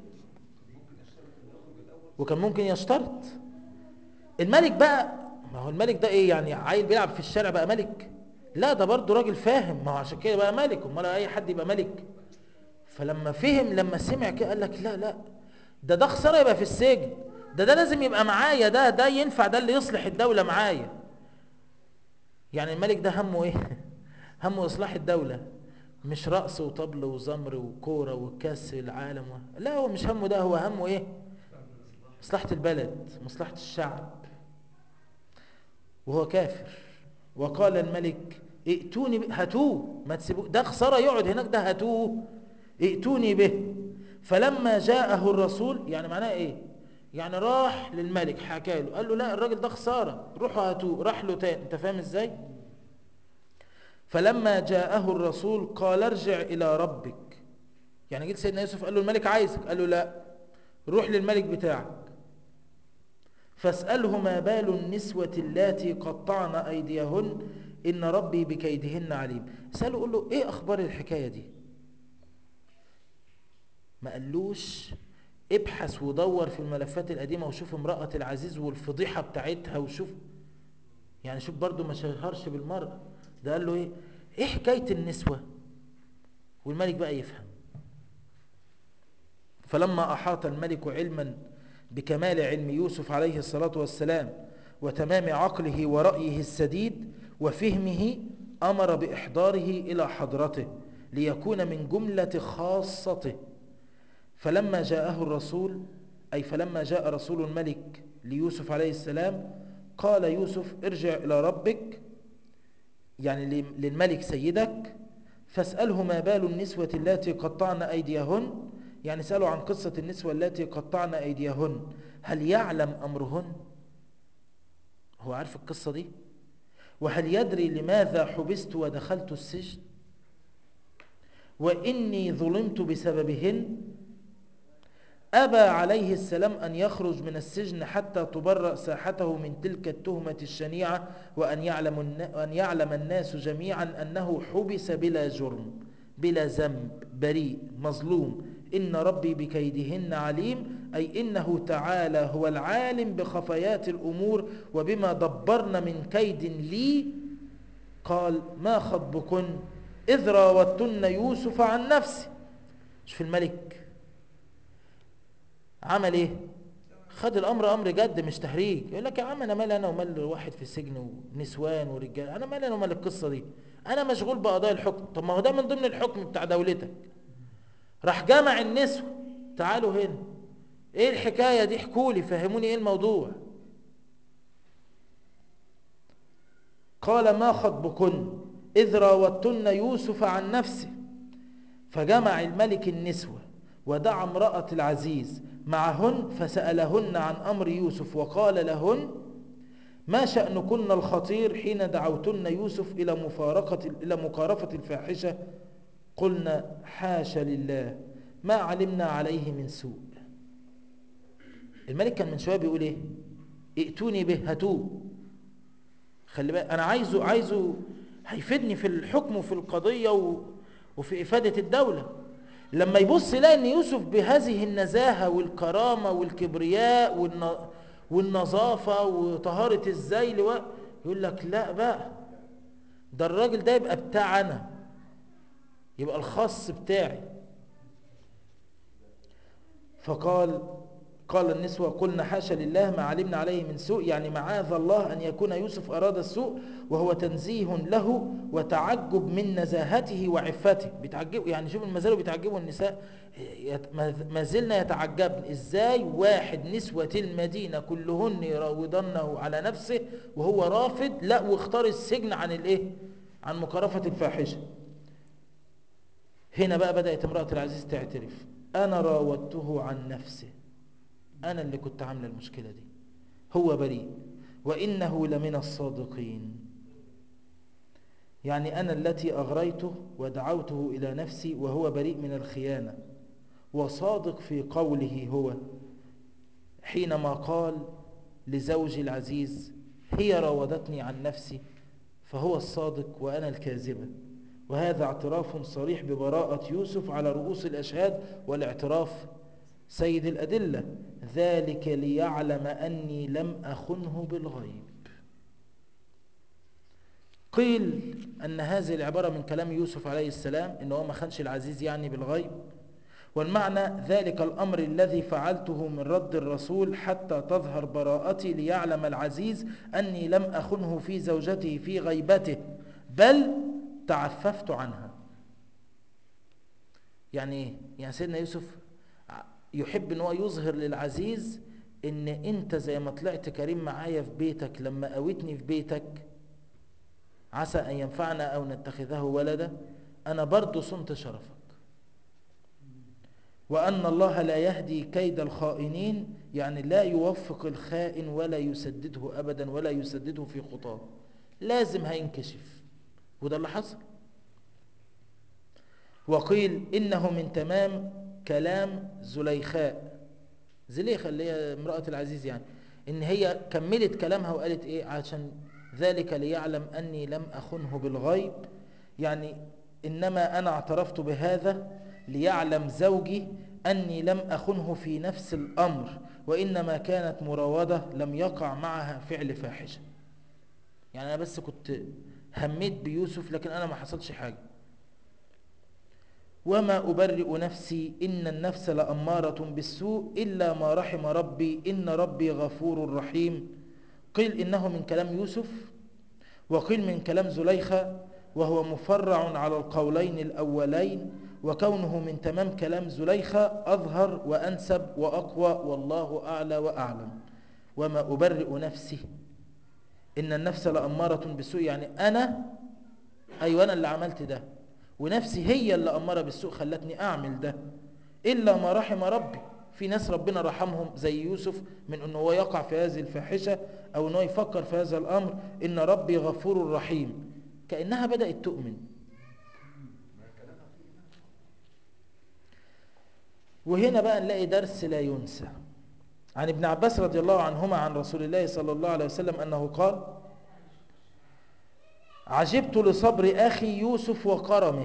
وكان ممكن يشترط الملك بقى ما هو الملك ده ايه يعني عيل بيلعب في الشارع بقى ملك لا ده برضه راجل فاهم ما هو عشان كده بقى ملك امال اي حد يبقى ملك فلما فهم لما سمع كده قال لك لا لا ده ده خساره يبقى في السجن ده ده لازم يبقى معايا ده ده ينفع ده اللي يصلح الدوله معايا يعني الملك ده همه ايه همه اصلاح الدوله مش رقص وطبل وزمر وكوره وكاس العالم و... لا هو مش همه ده هو همه ايه مصلحه البلد مصلحه الشعب وهو كافر وقال الملك ائتوني به هاتوه ما تسيبوه ده خساره يقعد هناك ده هاتوه ائتوني به فلما جاءه الرسول يعني معناه ايه يعني راح للملك حكى له قال له لا الراجل ده خساره روحوا هاتوه راح له تاني انت فاهم ازاي فلما جاءه الرسول قال ارجع الى ربك يعني جيت سيدنا يوسف قال له الملك عايزك قال له لا روح للملك بتاعك فاسأله ما بال النسوة اللاتي قطعن أيديهن إن ربي بكيدهن عليم اسأله قول له إيه أخبار الحكاية دي ما قالوش ابحث ودور في الملفات القديمة وشوف امرأة العزيز والفضيحة بتاعتها وشوف يعني شوف برضو ما شهرش بالمرأة ده قال له ايه ايه حكاية النسوة والملك بقى يفهم فلما أحاط الملك علما بكمال علم يوسف عليه الصلاة والسلام وتمام عقله ورأيه السديد وفهمه أمر بإحضاره إلى حضرته ليكون من جملة خاصته فلما جاءه الرسول أي فلما جاء رسول الملك ليوسف عليه السلام قال يوسف ارجع إلى ربك يعني للملك سيدك فاسأله ما بال النسوة التي قطعن أيديهن يعني سألوا عن قصة النسوة التي قطعن أيديهن هل يعلم أمرهن هو عارف القصة دي وهل يدري لماذا حبست ودخلت السجن وإني ظلمت بسببهن أبى عليه السلام أن يخرج من السجن حتى تبرأ ساحته من تلك التهمة الشنيعة وأن يعلم, أن يعلم الناس جميعا أنه حبس بلا جرم بلا ذنب بريء مظلوم إن ربي بكيدهن عليم أي إنه تعالى هو العالم بخفيات الأمور وبما دبرن من كيد لي قال ما خطبكن إذ راوتن يوسف عن نفسه شوف الملك عمل ايه خد الامر امر جد مش تهريج يقول لك يا عم انا مالي انا ومال واحد في السجن ونسوان ورجال انا مالي انا ومال القصه دي انا مشغول بقضاء الحكم طب ما هو ده من ضمن الحكم بتاع دولتك راح جمع النسوة تعالوا هنا ايه الحكاية دي احكوا لي فهموني ايه الموضوع قال ما خطبكن إذ راوتن يوسف عن نفسه فجمع الملك النسوة ودعا امرأة العزيز معهن فسألهن عن أمر يوسف وقال لهن ما شأنكن الخطير حين دعوتن يوسف إلى مفارقة إلى مقارفة الفاحشة قلنا حاش لله ما علمنا عليه من سوء الملك كان من شويه بيقول ايه ائتوني به هاتوه خلي بالك انا عايزه عايزه هيفيدني في الحكم وفي القضيه و... وفي افاده الدوله لما يبص يلاقي ان يوسف بهذه النزاهه والكرامه والكبرياء والن... والنظافه وطهاره الذيل و... يقول لك لا بقى ده الراجل ده يبقى بتاعنا يبقى الخاص بتاعي فقال قال النسوة قلنا حاشا لله ما علمنا عليه من سوء يعني معاذ الله أن يكون يوسف أراد السوء وهو تنزيه له وتعجب من نزاهته وعفته بيتعجب يعني شوف المزال بيتعجبوا النساء يت- ما- ما زلنا يتعجبن ازاي واحد نسوة المدينة كلهن يراودنه على نفسه وهو رافض لا واختار السجن عن الايه عن مكارفة الفاحشة هنا بقى بدأت امرأة العزيز تعترف انا راودته عن نفسه انا اللي كنت عامله المشكلة دي هو بريء وانه لمن الصادقين يعني انا التي اغريته ودعوته الى نفسي وهو بريء من الخيانة وصادق في قوله هو حينما قال لزوجي العزيز هي راودتني عن نفسي فهو الصادق وأنا الكاذبة وهذا اعتراف صريح ببراءة يوسف على رؤوس الأشهاد والاعتراف سيد الأدلة ذلك ليعلم أني لم أخنه بالغيب قيل أن هذه العبارة من كلام يوسف عليه السلام إنه هو ما خنش العزيز يعني بالغيب والمعنى ذلك الأمر الذي فعلته من رد الرسول حتى تظهر براءتي ليعلم العزيز أني لم أخنه في زوجته في غيبته بل تعففت عنها يعني ايه؟ يعني سيدنا يوسف يحب ان هو يظهر للعزيز ان انت زي ما طلعت كريم معايا في بيتك لما قويتني في بيتك عسى ان ينفعنا او نتخذه ولدا انا برضو صنت شرفك وأن الله لا يهدي كيد الخائنين يعني لا يوفق الخائن ولا يسدده أبدا ولا يسدده في خطاه لازم هينكشف وده اللي حصل وقيل إنه من تمام كلام زليخاء زليخة اللي هي امرأة العزيز يعني إن هي كملت كلامها وقالت إيه عشان ذلك ليعلم أني لم أخنه بالغيب يعني إنما أنا اعترفت بهذا ليعلم زوجي أني لم أخنه في نفس الأمر وإنما كانت مراودة لم يقع معها فعل فاحشة يعني أنا بس كنت هميت بيوسف لكن أنا ما حصلش حاجة وما أبرئ نفسي إن النفس لأمارة بالسوء إلا ما رحم ربي إن ربي غفور رحيم قيل إنه من كلام يوسف وقيل من كلام زليخة وهو مفرع على القولين الأولين وكونه من تمام كلام زليخة أظهر وأنسب وأقوى والله أعلى وأعلم وما أبرئ نفسي إن النفس لأمارة بالسوء يعني أنا أيوة أنا اللي عملت ده ونفسي هي اللي أمارة بالسوء خلتني أعمل ده إلا ما رحم ربي في ناس ربنا رحمهم زي يوسف من أنه هو يقع في هذه الفاحشة أو أنه يفكر في هذا الأمر إن ربي غفور رحيم كأنها بدأت تؤمن وهنا بقى نلاقي درس لا ينسى عن ابن عباس رضي الله عنهما عن رسول الله صلى الله عليه وسلم أنه قال عجبت لصبر أخي يوسف وكرمه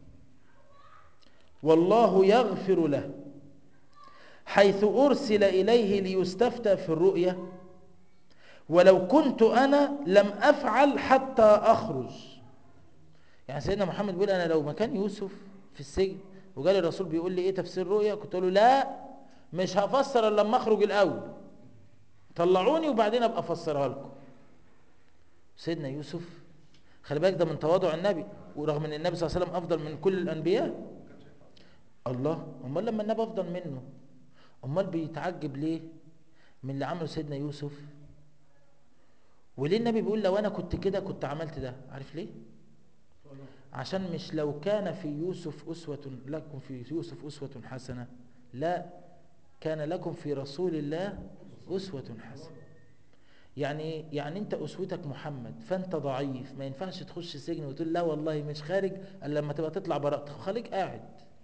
والله يغفر له حيث أرسل إليه ليستفتى في الرؤيا ولو كنت أنا لم أفعل حتى أخرج يعني سيدنا محمد بيقول أنا لو مكان يوسف في السجن وقال الرسول بيقول لي إيه تفسير الرؤيا كنت أقول له لا مش هفسر إلا لما أخرج الأول طلعوني وبعدين أبقى أفسرها لكم سيدنا يوسف خلي بالك ده من تواضع النبي ورغم ان النبي صلى الله عليه وسلم افضل من كل الانبياء الله امال لما النبي افضل منه امال بيتعجب ليه من اللي عمله سيدنا يوسف وليه النبي بيقول لو انا كنت كده كنت عملت ده عارف ليه عشان مش لو كان في يوسف أسوة لكم في يوسف أسوة حسنة لا كان لكم في رسول الله أسوة حسنة يعني يعني انت اسوتك محمد فانت ضعيف ما ينفعش تخش سجن وتقول لا والله مش خارج الا لما تبقى تطلع براءتك خليك قاعد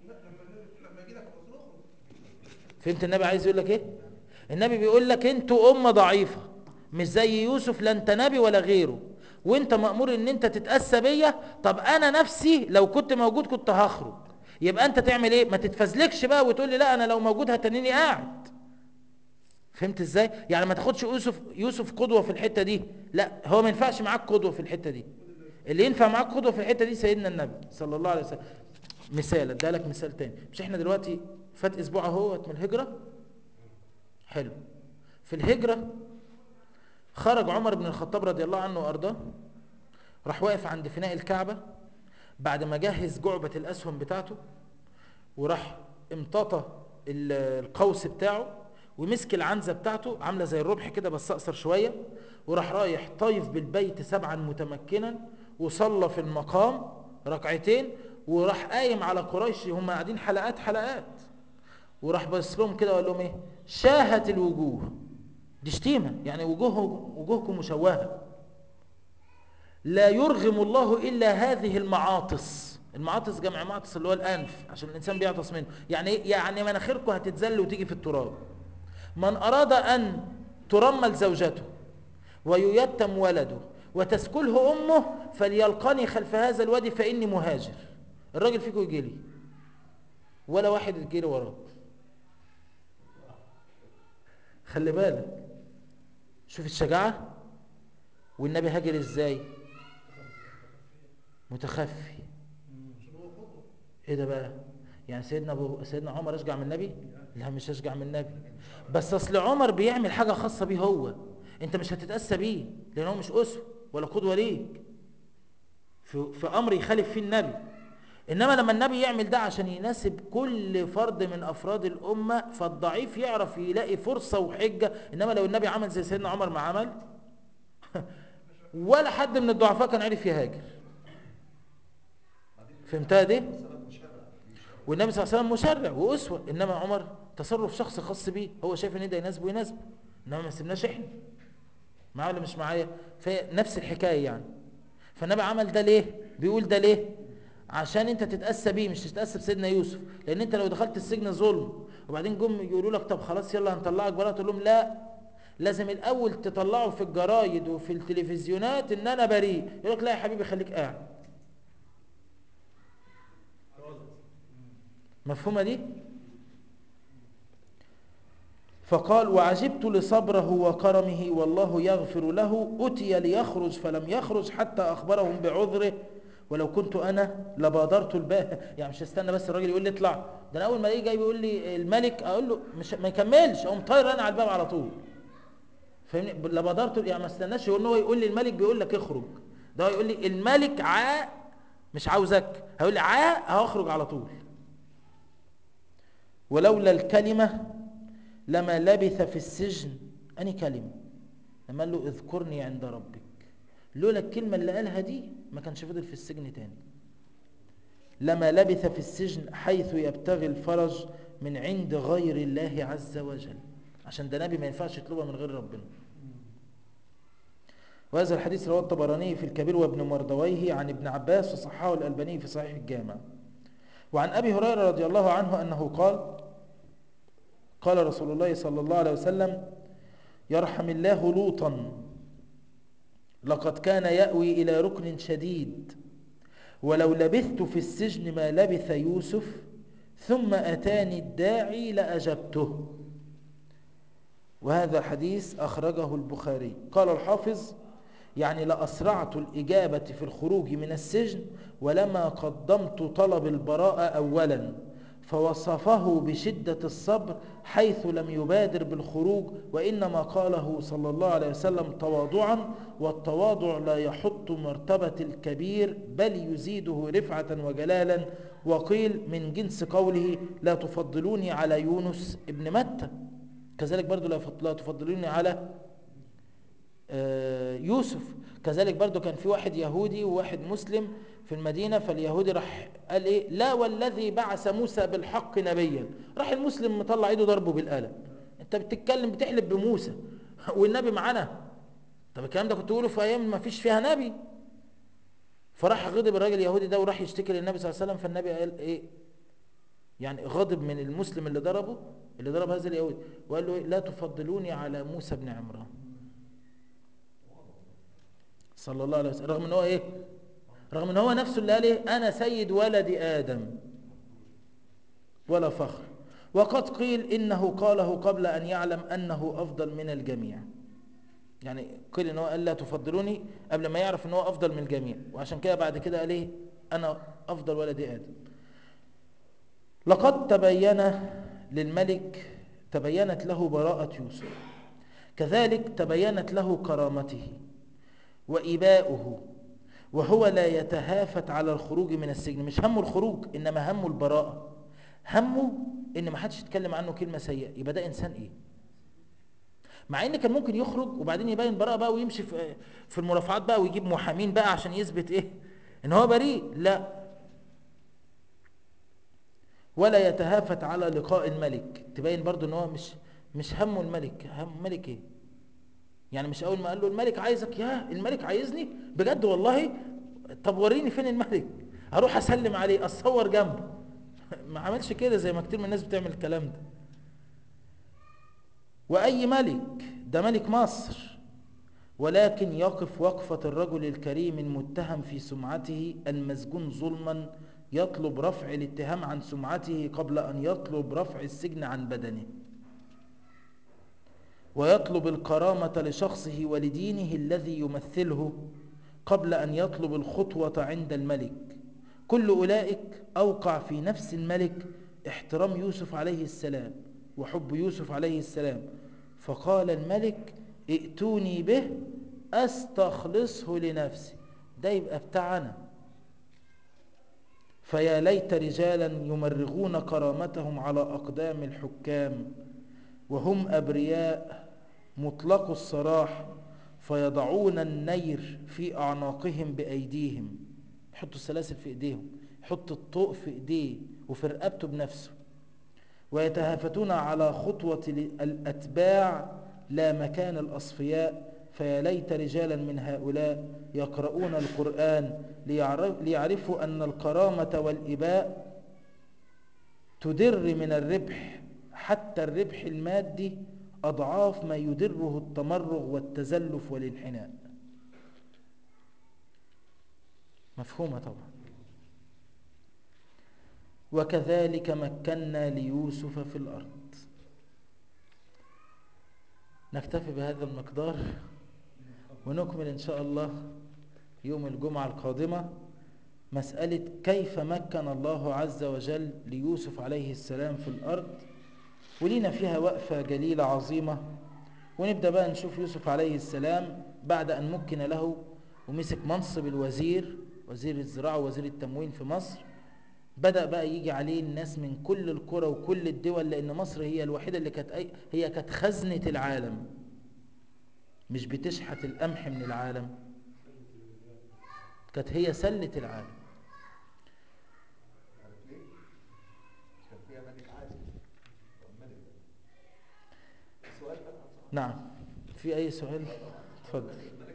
فهمت النبي عايز يقول لك ايه النبي بيقول لك انتوا امه ضعيفه مش زي يوسف لا انت نبي ولا غيره وانت مامور ان انت تتاسى بيا طب انا نفسي لو كنت موجود كنت هخرج يبقى انت تعمل ايه ما تتفزلكش بقى وتقول لي لا انا لو موجود هتنيني قاعد فهمت ازاي يعني ما تاخدش يوسف يوسف قدوه في الحته دي لا هو ما ينفعش معاك قدوه في الحته دي اللي ينفع معاك قدوه في الحته دي سيدنا النبي صلى الله عليه وسلم مثال اديها لك مثال تاني مش احنا دلوقتي فات اسبوع اهوت من الهجرة حلو في الهجرة خرج عمر بن الخطاب رضي الله عنه وارضاه راح واقف عند فناء الكعبة بعد ما جهز جعبة الاسهم بتاعته وراح امتطى القوس بتاعه ومسك العنزة بتاعته عاملة زي الربح كده بس اقصر شوية وراح رايح طايف بالبيت سبعا متمكنا وصلى في المقام ركعتين وراح قايم على قريش هم قاعدين حلقات حلقات وراح بص لهم كده وقال لهم ايه شاهت الوجوه دي شتيمه يعني وجوه وجوهكم مشوهه لا يرغم الله الا هذه المعاطس المعاطس جمع معطس اللي هو الانف عشان الانسان بيعطس منه يعني ايه يعني مناخيركم هتتذل وتيجي في التراب من اراد ان ترمل زوجته وييتم ولده وتسكله امه فليلقني خلف هذا الوادي فاني مهاجر الراجل فيكم يجي لي ولا واحد يجي لي وراه خلي بالك شوف الشجاعة والنبي هاجر ازاي متخفي ايه ده بقى يعني سيدنا ابو سيدنا عمر اشجع من النبي لا مش اشجع من النبي بس اصل عمر بيعمل حاجه خاصه بيه هو انت مش هتتاسى بيه لان هو مش اسوه ولا قدوه ليك في, في امر يخالف فيه النبي انما لما النبي يعمل ده عشان يناسب كل فرد من افراد الامه فالضعيف يعرف يلاقي فرصه وحجه انما لو النبي عمل زي سيدنا عمر ما عمل ولا حد من الضعفاء كان عارف يهاجر فهمتها دي والنبي صلى الله عليه وسلم مشرع واسوه انما عمر تصرف شخص خاص بيه هو شايف ان ده يناسبه يناسبه انما ما سيبناش احنا معاه ولا مش معايا فنفس الحكايه يعني فالنبي عمل ده ليه بيقول ده ليه عشان انت تتاسى بيه مش تتاسى بسيدنا يوسف لان انت لو دخلت السجن ظلم وبعدين جم يقولوا لك طب خلاص يلا هنطلعك براءه تقول لهم لا لازم الاول تطلعوا في الجرايد وفي التلفزيونات ان انا بريء يقول لك لا يا حبيبي خليك قاعد مفهومه دي فقال وعجبت لصبره وكرمه والله يغفر له أتي ليخرج فلم يخرج حتى أخبرهم بعذره ولو كنت أنا لبادرت الباب يعني مش استنى بس الراجل يقول لي اطلع ده أنا أول ما يجي جاي بيقول لي الملك أقول له مش ما يكملش أقوم طاير أنا على الباب على طول فاهمني لبادرت يعني ما استناش يقول هو يقول لي الملك بيقول لك اخرج ده هو يقول لي الملك عاء مش عاوزك هيقول لي عاء هخرج على طول ولولا الكلمة لما لبث في السجن أني كلمة لما قال له اذكرني عند ربك لولا الكلمة اللي قالها دي ما كانش فضل في السجن تاني لما لبث في السجن حيث يبتغي الفرج من عند غير الله عز وجل عشان ده نبي ما ينفعش يطلبها من غير ربنا وهذا الحديث رواه الطبراني في الكبير وابن مردويه عن ابن عباس وصححه الألباني في صحيح الجامع وعن أبي هريرة رضي الله عنه أنه قال قال رسول الله صلى الله عليه وسلم يرحم الله لوطا لقد كان يأوي إلى ركن شديد ولو لبثت في السجن ما لبث يوسف ثم أتاني الداعي لأجبته وهذا حديث أخرجه البخاري قال الحافظ يعني لأسرعت الإجابة في الخروج من السجن ولما قدمت طلب البراءة أولا فوصفه بشدة الصبر حيث لم يبادر بالخروج وإنما قاله صلى الله عليه وسلم تواضعا والتواضع لا يحط مرتبة الكبير بل يزيده رفعة وجلالا وقيل من جنس قوله لا تفضلوني على يونس ابن متى كذلك برضو لا تفضلوني على يوسف كذلك برضو كان في واحد يهودي وواحد مسلم في المدينة فاليهودي راح قال ايه لا والذي بعث موسى بالحق نبيا راح المسلم مطلع ايده ضربه بالقلم انت بتتكلم بتحلف بموسى والنبي معانا طب الكلام ده كنت تقوله في ايام ما فيش فيها نبي فراح غضب الراجل اليهودي ده وراح يشتكي للنبي صلى الله عليه وسلم فالنبي قال ايه يعني غضب من المسلم اللي ضربه اللي ضرب هذا اليهودي وقال له إيه لا تفضلوني على موسى بن عمران صلى الله عليه وسلم رغم ان هو ايه رغم ان هو نفسه اللي قال ايه انا سيد ولد ادم ولا فخر وقد قيل انه قاله قبل ان يعلم انه افضل من الجميع يعني قيل ان هو قال لا تفضلوني قبل ما يعرف ان هو افضل من الجميع وعشان كده بعد كده قال ايه انا افضل ولد ادم لقد تبين للملك تبينت له براءة يوسف كذلك تبينت له كرامته وإباؤه وهو لا يتهافت على الخروج من السجن مش همه الخروج إنما همه البراءة همه إن ما حدش يتكلم عنه كلمة سيئة يبقى ده إنسان إيه مع ان كان ممكن يخرج وبعدين يبين براءة بقى ويمشي في في المرافعات بقى ويجيب محامين بقى عشان يثبت ايه ان هو بريء لا ولا يتهافت على لقاء الملك تبين برضو ان هو مش مش همه الملك هم ملك ايه يعني مش اول ما قال له الملك عايزك يا الملك عايزني بجد والله طب وريني فين الملك اروح اسلم عليه اتصور جنبه ما عملش كده زي ما كتير من الناس بتعمل الكلام ده واي ملك ده ملك مصر ولكن يقف وقفة الرجل الكريم المتهم في سمعته المسجون ظلما يطلب رفع الاتهام عن سمعته قبل أن يطلب رفع السجن عن بدنه ويطلب الكرامة لشخصه ولدينه الذي يمثله قبل أن يطلب الخطوة عند الملك كل أولئك أوقع في نفس الملك احترام يوسف عليه السلام وحب يوسف عليه السلام فقال الملك ائتوني به استخلصه لنفسي ده يبقى بتاعنا فيا ليت رجالا يمرغون كرامتهم على أقدام الحكام وهم أبرياء مطلق السراح فيضعون النير في أعناقهم بأيديهم يحطوا السلاسل في إيديهم يحطوا الطوق في إيديه وفي رقبته بنفسه ويتهافتون على خطوة الأتباع لا مكان الأصفياء فيا ليت رجالا من هؤلاء يقرؤون القرآن ليعرف ليعرفوا أن الكرامة والإباء تدر من الربح حتى الربح المادي أضعاف ما يدره التمرغ والتزلف والانحناء مفهومة طبعا وكذلك مكنا ليوسف في الأرض نكتفي بهذا المقدار ونكمل إن شاء الله يوم الجمعة القادمة مسألة كيف مكن الله عز وجل ليوسف عليه السلام في الأرض ولينا فيها وقفة جليلة عظيمة ونبدأ بقى نشوف يوسف عليه السلام بعد أن مكن له ومسك منصب الوزير وزير الزراعة ووزير التموين في مصر بدأ بقى يجي عليه الناس من كل القرى وكل الدول لأن مصر هي الوحيدة اللي كانت أي هي كانت خزنة العالم مش بتشحت القمح من العالم كانت هي سلة العالم نعم في أي سؤال اتفضل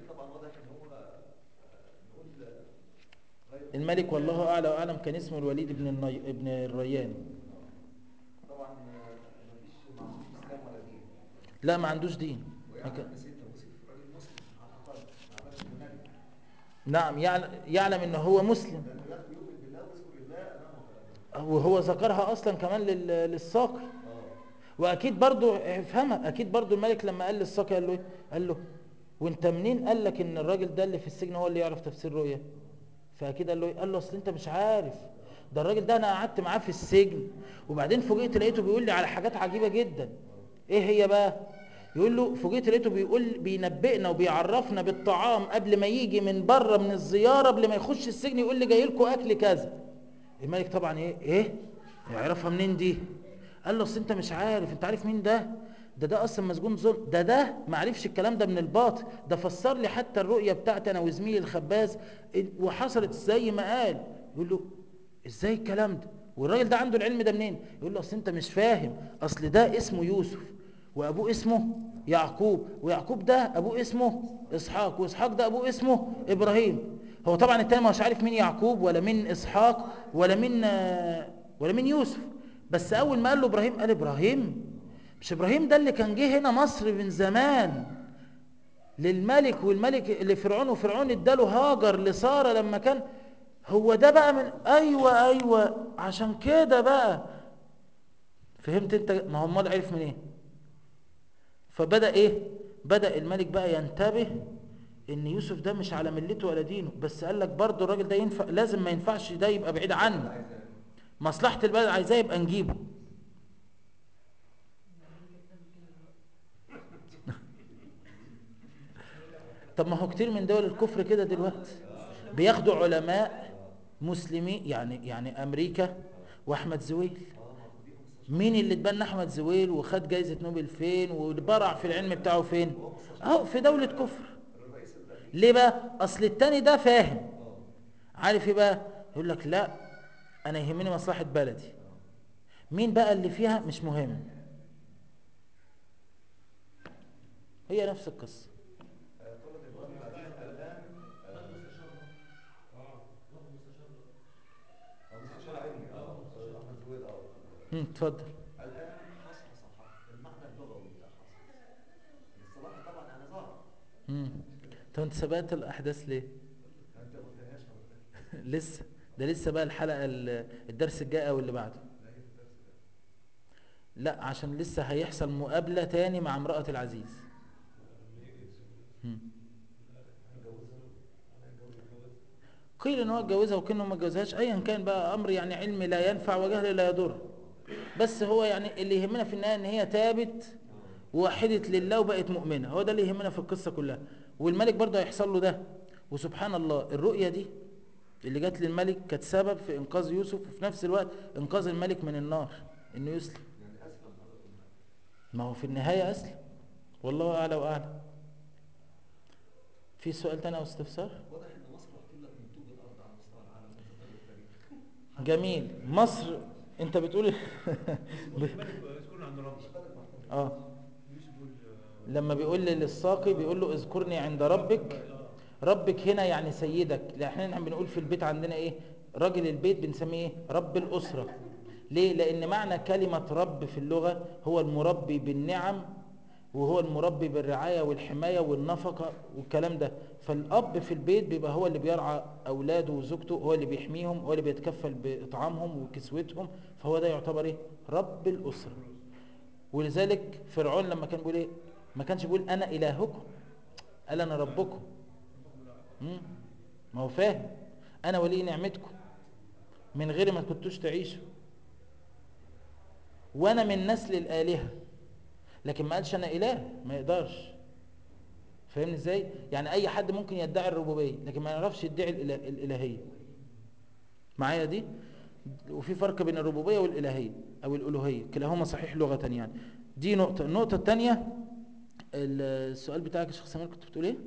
الملك والله أعلى وأعلم كان اسمه الوليد بن الني... ابن الريان طبعا مفيش ما عندوش اسلام ولا دين لا ما عندوش دين ما ويعلم كان- ان سيدنا يوسف راجل مسلم على الاقل ما عملش الملك نعم يعلم, يعلم ان هو مسلم لانه يؤمن بالله ويذكر الله امامه وهو ذكرها اصلا كمان لل... للصقر اه واكيد برضو افهمها اكيد برضو الملك لما قال للصقر قال له ايه قال له وانت منين قال لك ان الراجل ده اللي في السجن هو اللي يعرف تفسير رؤيا فاكيد قال له ايه قال له اصل انت مش عارف ده الراجل ده انا قعدت معاه في السجن وبعدين فوجئت لقيته بيقول لي على حاجات عجيبه جدا ايه هي بقى يقول له فوجئت لقيته بيقول بينبئنا وبيعرفنا بالطعام قبل ما يجي من بره من الزياره قبل ما يخش السجن يقول لي جاي لكم اكل كذا الملك طبعا ايه ايه يعرفها منين دي قال له اصل انت مش عارف انت عارف مين ده ده ده اصلا مسجون ظلم ده ده ما عرفش الكلام ده من الباطن ده فسر لي حتى الرؤيه بتاعتي انا وزميلي الخباز إن- وحصلت زي ما قال يقول له ازاي الكلام ده والراجل ده عنده العلم ده منين يقول له اصل انت مش فاهم اصل ده اسمه يوسف وابوه اسمه يعقوب ويعقوب ده ابوه اسمه اسحاق واسحاق ده ابوه اسمه ابراهيم هو طبعا التاني مش عارف مين يعقوب ولا مين اسحاق ولا مين آه، ولا مين يوسف بس اول ما قال له ابراهيم قال ابراهيم مش ابراهيم ده اللي كان جه هنا مصر من زمان للملك والملك لفرعون وفرعون اداله هاجر لساره لما كان هو ده بقى من ايوه ايوه عشان كده بقى فهمت انت ما هو امال عرف من ايه فبدا ايه بدا الملك بقى ينتبه ان يوسف ده مش على ملته ولا دينه بس قال لك برضه الراجل ده ينفع لازم ما ينفعش ده يبقى بعيد عني مصلحه البلد عايزاه يبقى نجيبه طب ما هو كتير من دول الكفر كده دلوقتي بياخدوا علماء مسلمين يعني يعني امريكا واحمد زويل مين اللي اتبنى احمد زويل وخد جايزه نوبل فين وبرع في العلم بتاعه فين اهو في دوله كفر ليه بقى اصل التاني ده فاهم عارف ايه بقى يقول لك لا انا يهمني مصلحه بلدي مين بقى اللي فيها مش مهم هي نفس القصه مم، اتفضل الآن حصحص المعنى اللغوي بتاع حصحص الاصطلاحي طبعا أنا ظاهر مم. طب انت سبقت الاحداث ليه أنت ما قلتهاش حضرتك لسه ده لسه بقى الحلقه ال- الدرس الجاي او اللي بعده لا هي في الدرس ده لا عشان لسه هيحصل مقابله تاني مع امراه العزيز مم. اتجوزها أنا اتجوزها قيل ان هو اتجوزها وقيل انه ما اتجوزهاش ايا كان بقى امر يعني علمي لا ينفع وجهل لا يضر بس هو يعني اللي يهمنا في النهايه ان هي تابت ووحدت لله وبقت مؤمنه هو ده اللي يهمنا في القصه كلها والملك برضه هيحصل له ده وسبحان الله الرؤيه دي اللي جت للملك كانت سبب في انقاذ يوسف وفي نفس الوقت انقاذ الملك من النار انه يسلم يعني أسلم حضرتك ما هو في النهايه اسلم والله اعلى واعلم في سؤال تاني او استفسار واضح إن مصر احتلت من طوب الأرض على مستوى العالم من تطور التاريخ جميل مصر انت بتقول يذكرنا عند ربنا اه يوسف يقول لما بيقول للساقي بيقول له اذكرني عند ربك ربك هنا يعني سيدك لا احنا بنقول في البيت عندنا ايه راجل البيت بنسميه ايه رب الاسره ليه لان معنى كلمه رب في اللغه هو المربي بالنعم وهو المربي بالرعايه والحمايه والنفقه والكلام ده فالاب في البيت بيبقى هو اللي بيرعى اولاده وزوجته هو اللي بيحميهم هو اللي بيتكفل باطعامهم وكسوتهم فهو ده يعتبر ايه رب الاسره ولذلك فرعون لما كان بيقول ايه ما كانش بيقول انا الهكم قال انا ربكم مم. ما هو فاهم انا ولي نعمتكم من غير ما كنتوش تعيشوا وانا من نسل الالهه لكن ما قالش انا اله ما يقدرش فاهمني ازاي يعني اي حد ممكن يدعي الربوبيه لكن ما يعرفش يدعي الإله الالهيه معايا دي وفي فرق بين الربوبيه والالهيه او الالوهيه كلاهما صحيح لغه يعني دي نقطه النقطه الثانيه السؤال بتاعك يا شيخ سمير كنت بتقول ايه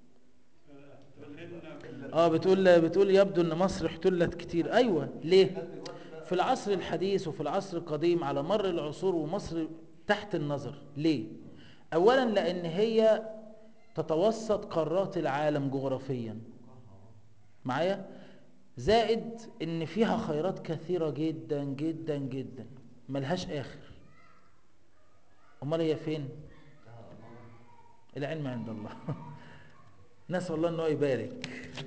اه بتقول بتقول يبدو ان مصر احتلت كتير ايوه ليه في العصر الحديث وفي العصر القديم على مر العصور ومصر تحت النظر ليه اولا لان هي تتوسط قارات العالم جغرافيا معايا زائد ان فيها خيرات كثيره جدا جدا جدا ملهاش اخر امال هي فين العلم عند الله نسال الله ان هو يبارك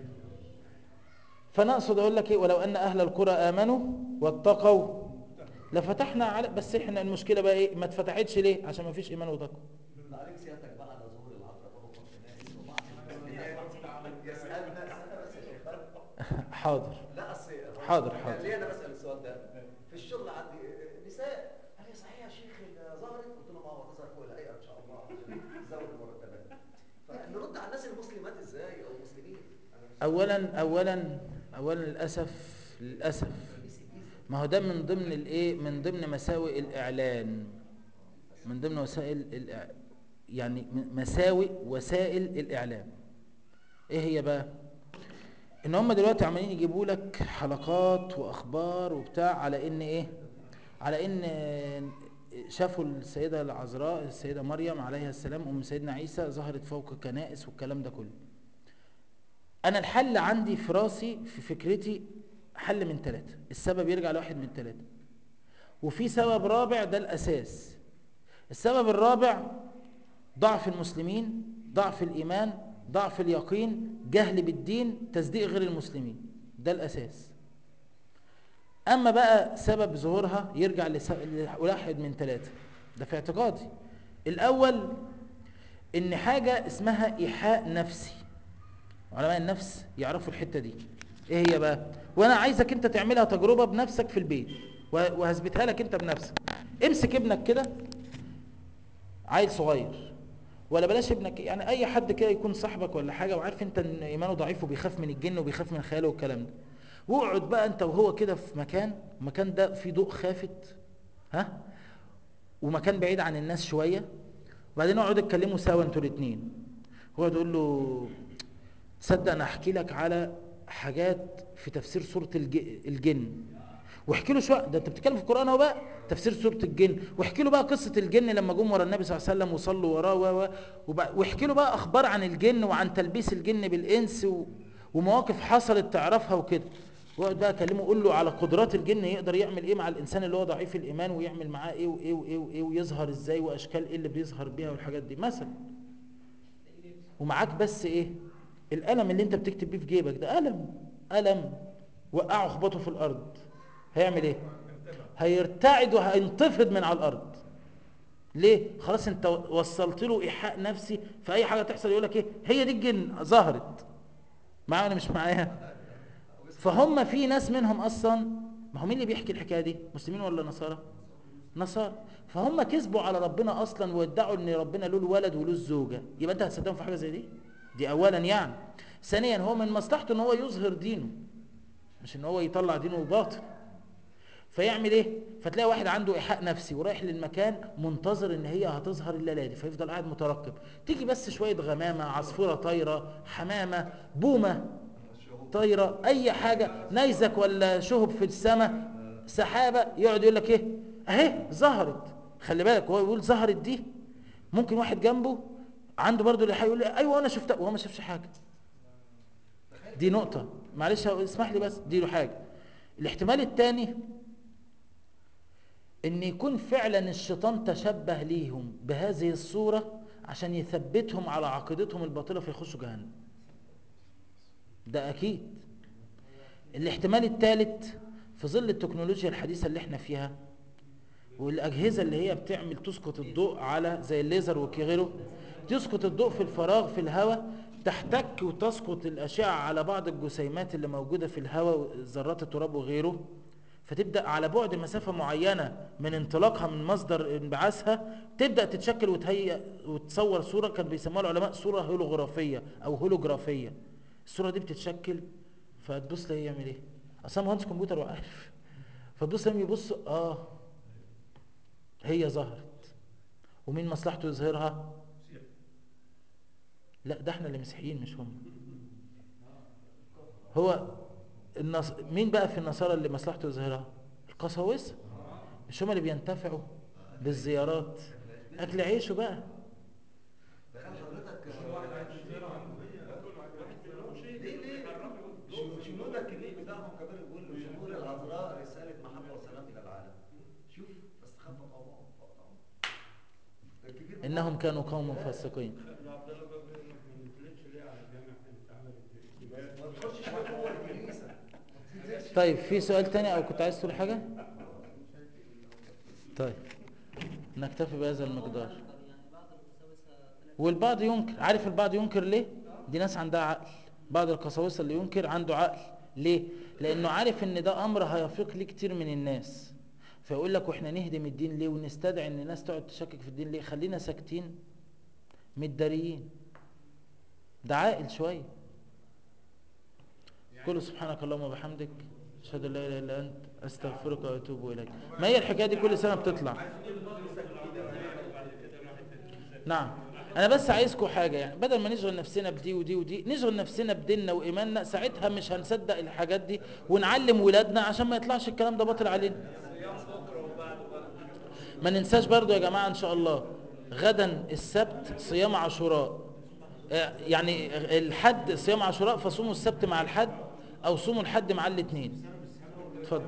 فانا اقصد اقول لك ايه ولو ان اهل القرى امنوا واتقوا لفتحنا على بس احنا المشكله بقى ايه ما اتفتحتش ليه عشان ما فيش ايمان وتقوى عليك سيادتك بقى على ظهور العفرة وهو الكنائس وبعض المسجدات يسألنا استنى بس يا شيخ بقى. حاضر لا اصل حاضر، يعني حاضر. ليه انا بسال السؤال ده؟ في الشغل عندي نساء قال لي صحيح يا شيخ ظهرت قلت له ما هو تظهر فوق الهيئه ان شاء الله عشان تزود المرتبات فنرد على الناس المسلمات ازاي او المسلمين؟ أنا مش- اولا اولا اولا للاسف للاسف ما هو ده من ضمن الايه من ضمن مساوئ الاعلان من ضمن وسائل الإع... يعني م- مساوئ وسائل الاعلام ايه هي بقى ان هم دلوقتي عمالين يجيبوا لك حلقات واخبار وبتاع على ان ايه على ان شافوا السيده العذراء السيده مريم عليها السلام ام سيدنا عيسى ظهرت فوق كنائس والكلام ده كله انا الحل عندي في راسي في فكرتي حل من ثلاثة السبب يرجع لواحد من ثلاثة وفي سبب رابع ده الاساس السبب الرابع ضعف المسلمين ضعف الايمان ضعف اليقين جهل بالدين تصديق غير المسلمين ده الاساس اما بقى سبب ظهورها يرجع لس- لواحد من ثلاثة ده في اعتقادي الاول ان حاجة اسمها ايحاء نفسي علماء النفس يعرفوا الحته دي ايه هي بقى وانا عايزك انت تعملها تجربه بنفسك في البيت وه- وهثبتها لك انت بنفسك امسك ابنك كده عيل صغير ولا بلاش ابنك يعني اي حد كده يكون صاحبك ولا حاجه وعارف انت ان ايمانه ضعيف وبيخاف من الجن وبيخاف من خياله والكلام ده واقعد بقى انت وهو كده في مكان المكان ده فيه ضوء خافت ها ومكان بعيد عن الناس شويه وبعدين اقعدوا اتكلموا سوا انتوا الاثنين هو تقول له تصدق انا احكي لك على حاجات في تفسير سوره الج- الجن واحكي له شويه ده انت بتتكلم في القران اهو بقى تفسير سوره الجن واحكي له بقى قصه الجن لما جم ورا النبي صلى الله عليه وسلم وصلوا وراه و- و- وبقى- واحكي له بقى اخبار عن الجن وعن تلبيس الجن بالانس و... ومواقف حصلت تعرفها وكده واقعد بقى اكلمه قول له على قدرات الجن يقدر يعمل ايه مع الانسان اللي هو ضعيف الايمان ويعمل معاه ايه وايه وايه وايه ويظهر ازاي واشكال ايه اللي بيظهر بيها والحاجات دي مثلا ومعاك بس ايه القلم اللي انت بتكتب بيه في جيبك ده قلم قلم وقعه اخبطه في الارض هيعمل ايه هيرتعد وهينتفض من على الارض ليه خلاص انت وصلت له ايحاء نفسي فاي حاجه تحصل يقول لك ايه هي دي الجن ظهرت معايا ولا مش معايا فهم في ناس منهم اصلا ما هو مين اللي بيحكي الحكايه دي مسلمين ولا نصارى نصارى فهم كذبوا على ربنا اصلا وادعوا ان ربنا له الولد وله الزوجه يبقى انت هتصدقهم في حاجه زي دي دي اولا يعني ثانيا هو من مصلحته ان هو يظهر دينه مش ان هو يطلع دينه باطل فيعمل ايه فتلاقي واحد عنده ايحاء نفسي ورايح للمكان منتظر ان هي هتظهر الليله دي فيفضل قاعد مترقب تيجي بس شويه غمامه عصفوره طايره حمامه بومه طايره اي حاجه نيزك ولا شهب في السماء سحابه يقعد يقول لك ايه اهي ظهرت خلي بالك هو يقول ظهرت دي ممكن واحد جنبه عنده برضه اللي يقول لي ايوه انا شفتها وهو ما شافش حاجه دي نقطه معلش اسمح لي بس دي له حاجه الاحتمال الثاني ان يكون فعلا الشيطان تشبه ليهم بهذه الصورة عشان يثبتهم على عقيدتهم الباطلة فيخشوا جهنم ده اكيد الاحتمال الثالث في ظل التكنولوجيا الحديثة اللي احنا فيها والاجهزة اللي هي بتعمل تسقط الضوء على زي الليزر وغيره تسقط الضوء في الفراغ في الهواء تحتك وتسقط الاشعة على بعض الجسيمات اللي موجودة في الهواء ذرات التراب وغيره فتبدأ على بعد مسافة معينة من انطلاقها من مصدر انبعاثها تبدأ تتشكل وتهيئ وتصور صورة كان بيسموها العلماء صورة هولوغرافية أو هولوجرافية الصورة دي بتتشكل فتبص لها يعمل ايه أصلا مهندس كمبيوتر وعارف فتبص لهم يبص اه هي ظهرت ومين مصلحته يظهرها لا ده احنا اللي مسيحيين مش هم هو النص... مين بقى في النصارى اللي مصلحته يظهرها القساوسه مش هم اللي بينتفعوا بالزيارات اكل عيشه بقى تخيل حضرتك ليه ليه شو- شنودك الكبير بتاعهم كمان بيقول له شنود العذراء رسالة محبة وسلام إلى العالم شوف فاستخف قومهم فأطاعوه الكبير بتاعهم- انهم كانوا قوم فاسقين ما تخشش بقى جوه الكنيسة ما تنزلش طيب في سؤال تاني او كنت عايز تقول حاجه طيب نكتفي بهذا المقدار يعني بعض القساوسة طلع والبعض ينكر عارف البعض ينكر ليه دي ناس عندها عقل بعض القساوسه اللي ينكر عنده عقل ليه لانه عارف ان ده امر هيفيق ليه كتير من الناس فيقول لك واحنا نهدم الدين ليه ونستدعي ان الناس تقعد تشكك في الدين ليه خلينا ساكتين متداريين ده عاقل شويه كل سبحانك اللهم وبحمدك اشهد ان لا اله الا انت استغفرك واتوب اليك ما هي الحكايه دي كل سنه بتطلع نعم انا بس عايزكم حاجه يعني بدل ما نشغل نفسنا بدي ودي ودي نشغل نفسنا بديننا وايماننا ساعتها مش هنصدق الحاجات دي ونعلم ولادنا عشان ما يطلعش الكلام ده باطل علينا ما ننساش برضو يا جماعه ان شاء الله غدا السبت صيام عاشوراء آه، يعني الحد صيام عاشوراء فصوموا السبت مع الحد او صوموا الحد مع الاثنين اتفضل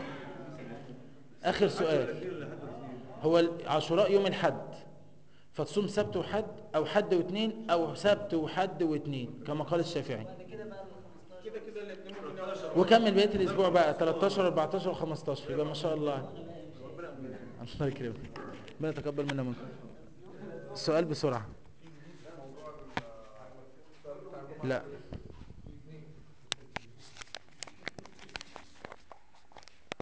اخر سؤال هو عاشوراء يوم الحد فتصوم سبت وحد او حد واثنين او سبت وحد واثنين كما قال الشافعي بعد كده بقى ال 15 كده كده الاثنين ممكن يقعدوا وكمل بقيه الاسبوع بقى 13 14 و15 يبقى ما شاء الله الله يكرمك ربنا يتقبل منا منكم السؤال بسرعه لا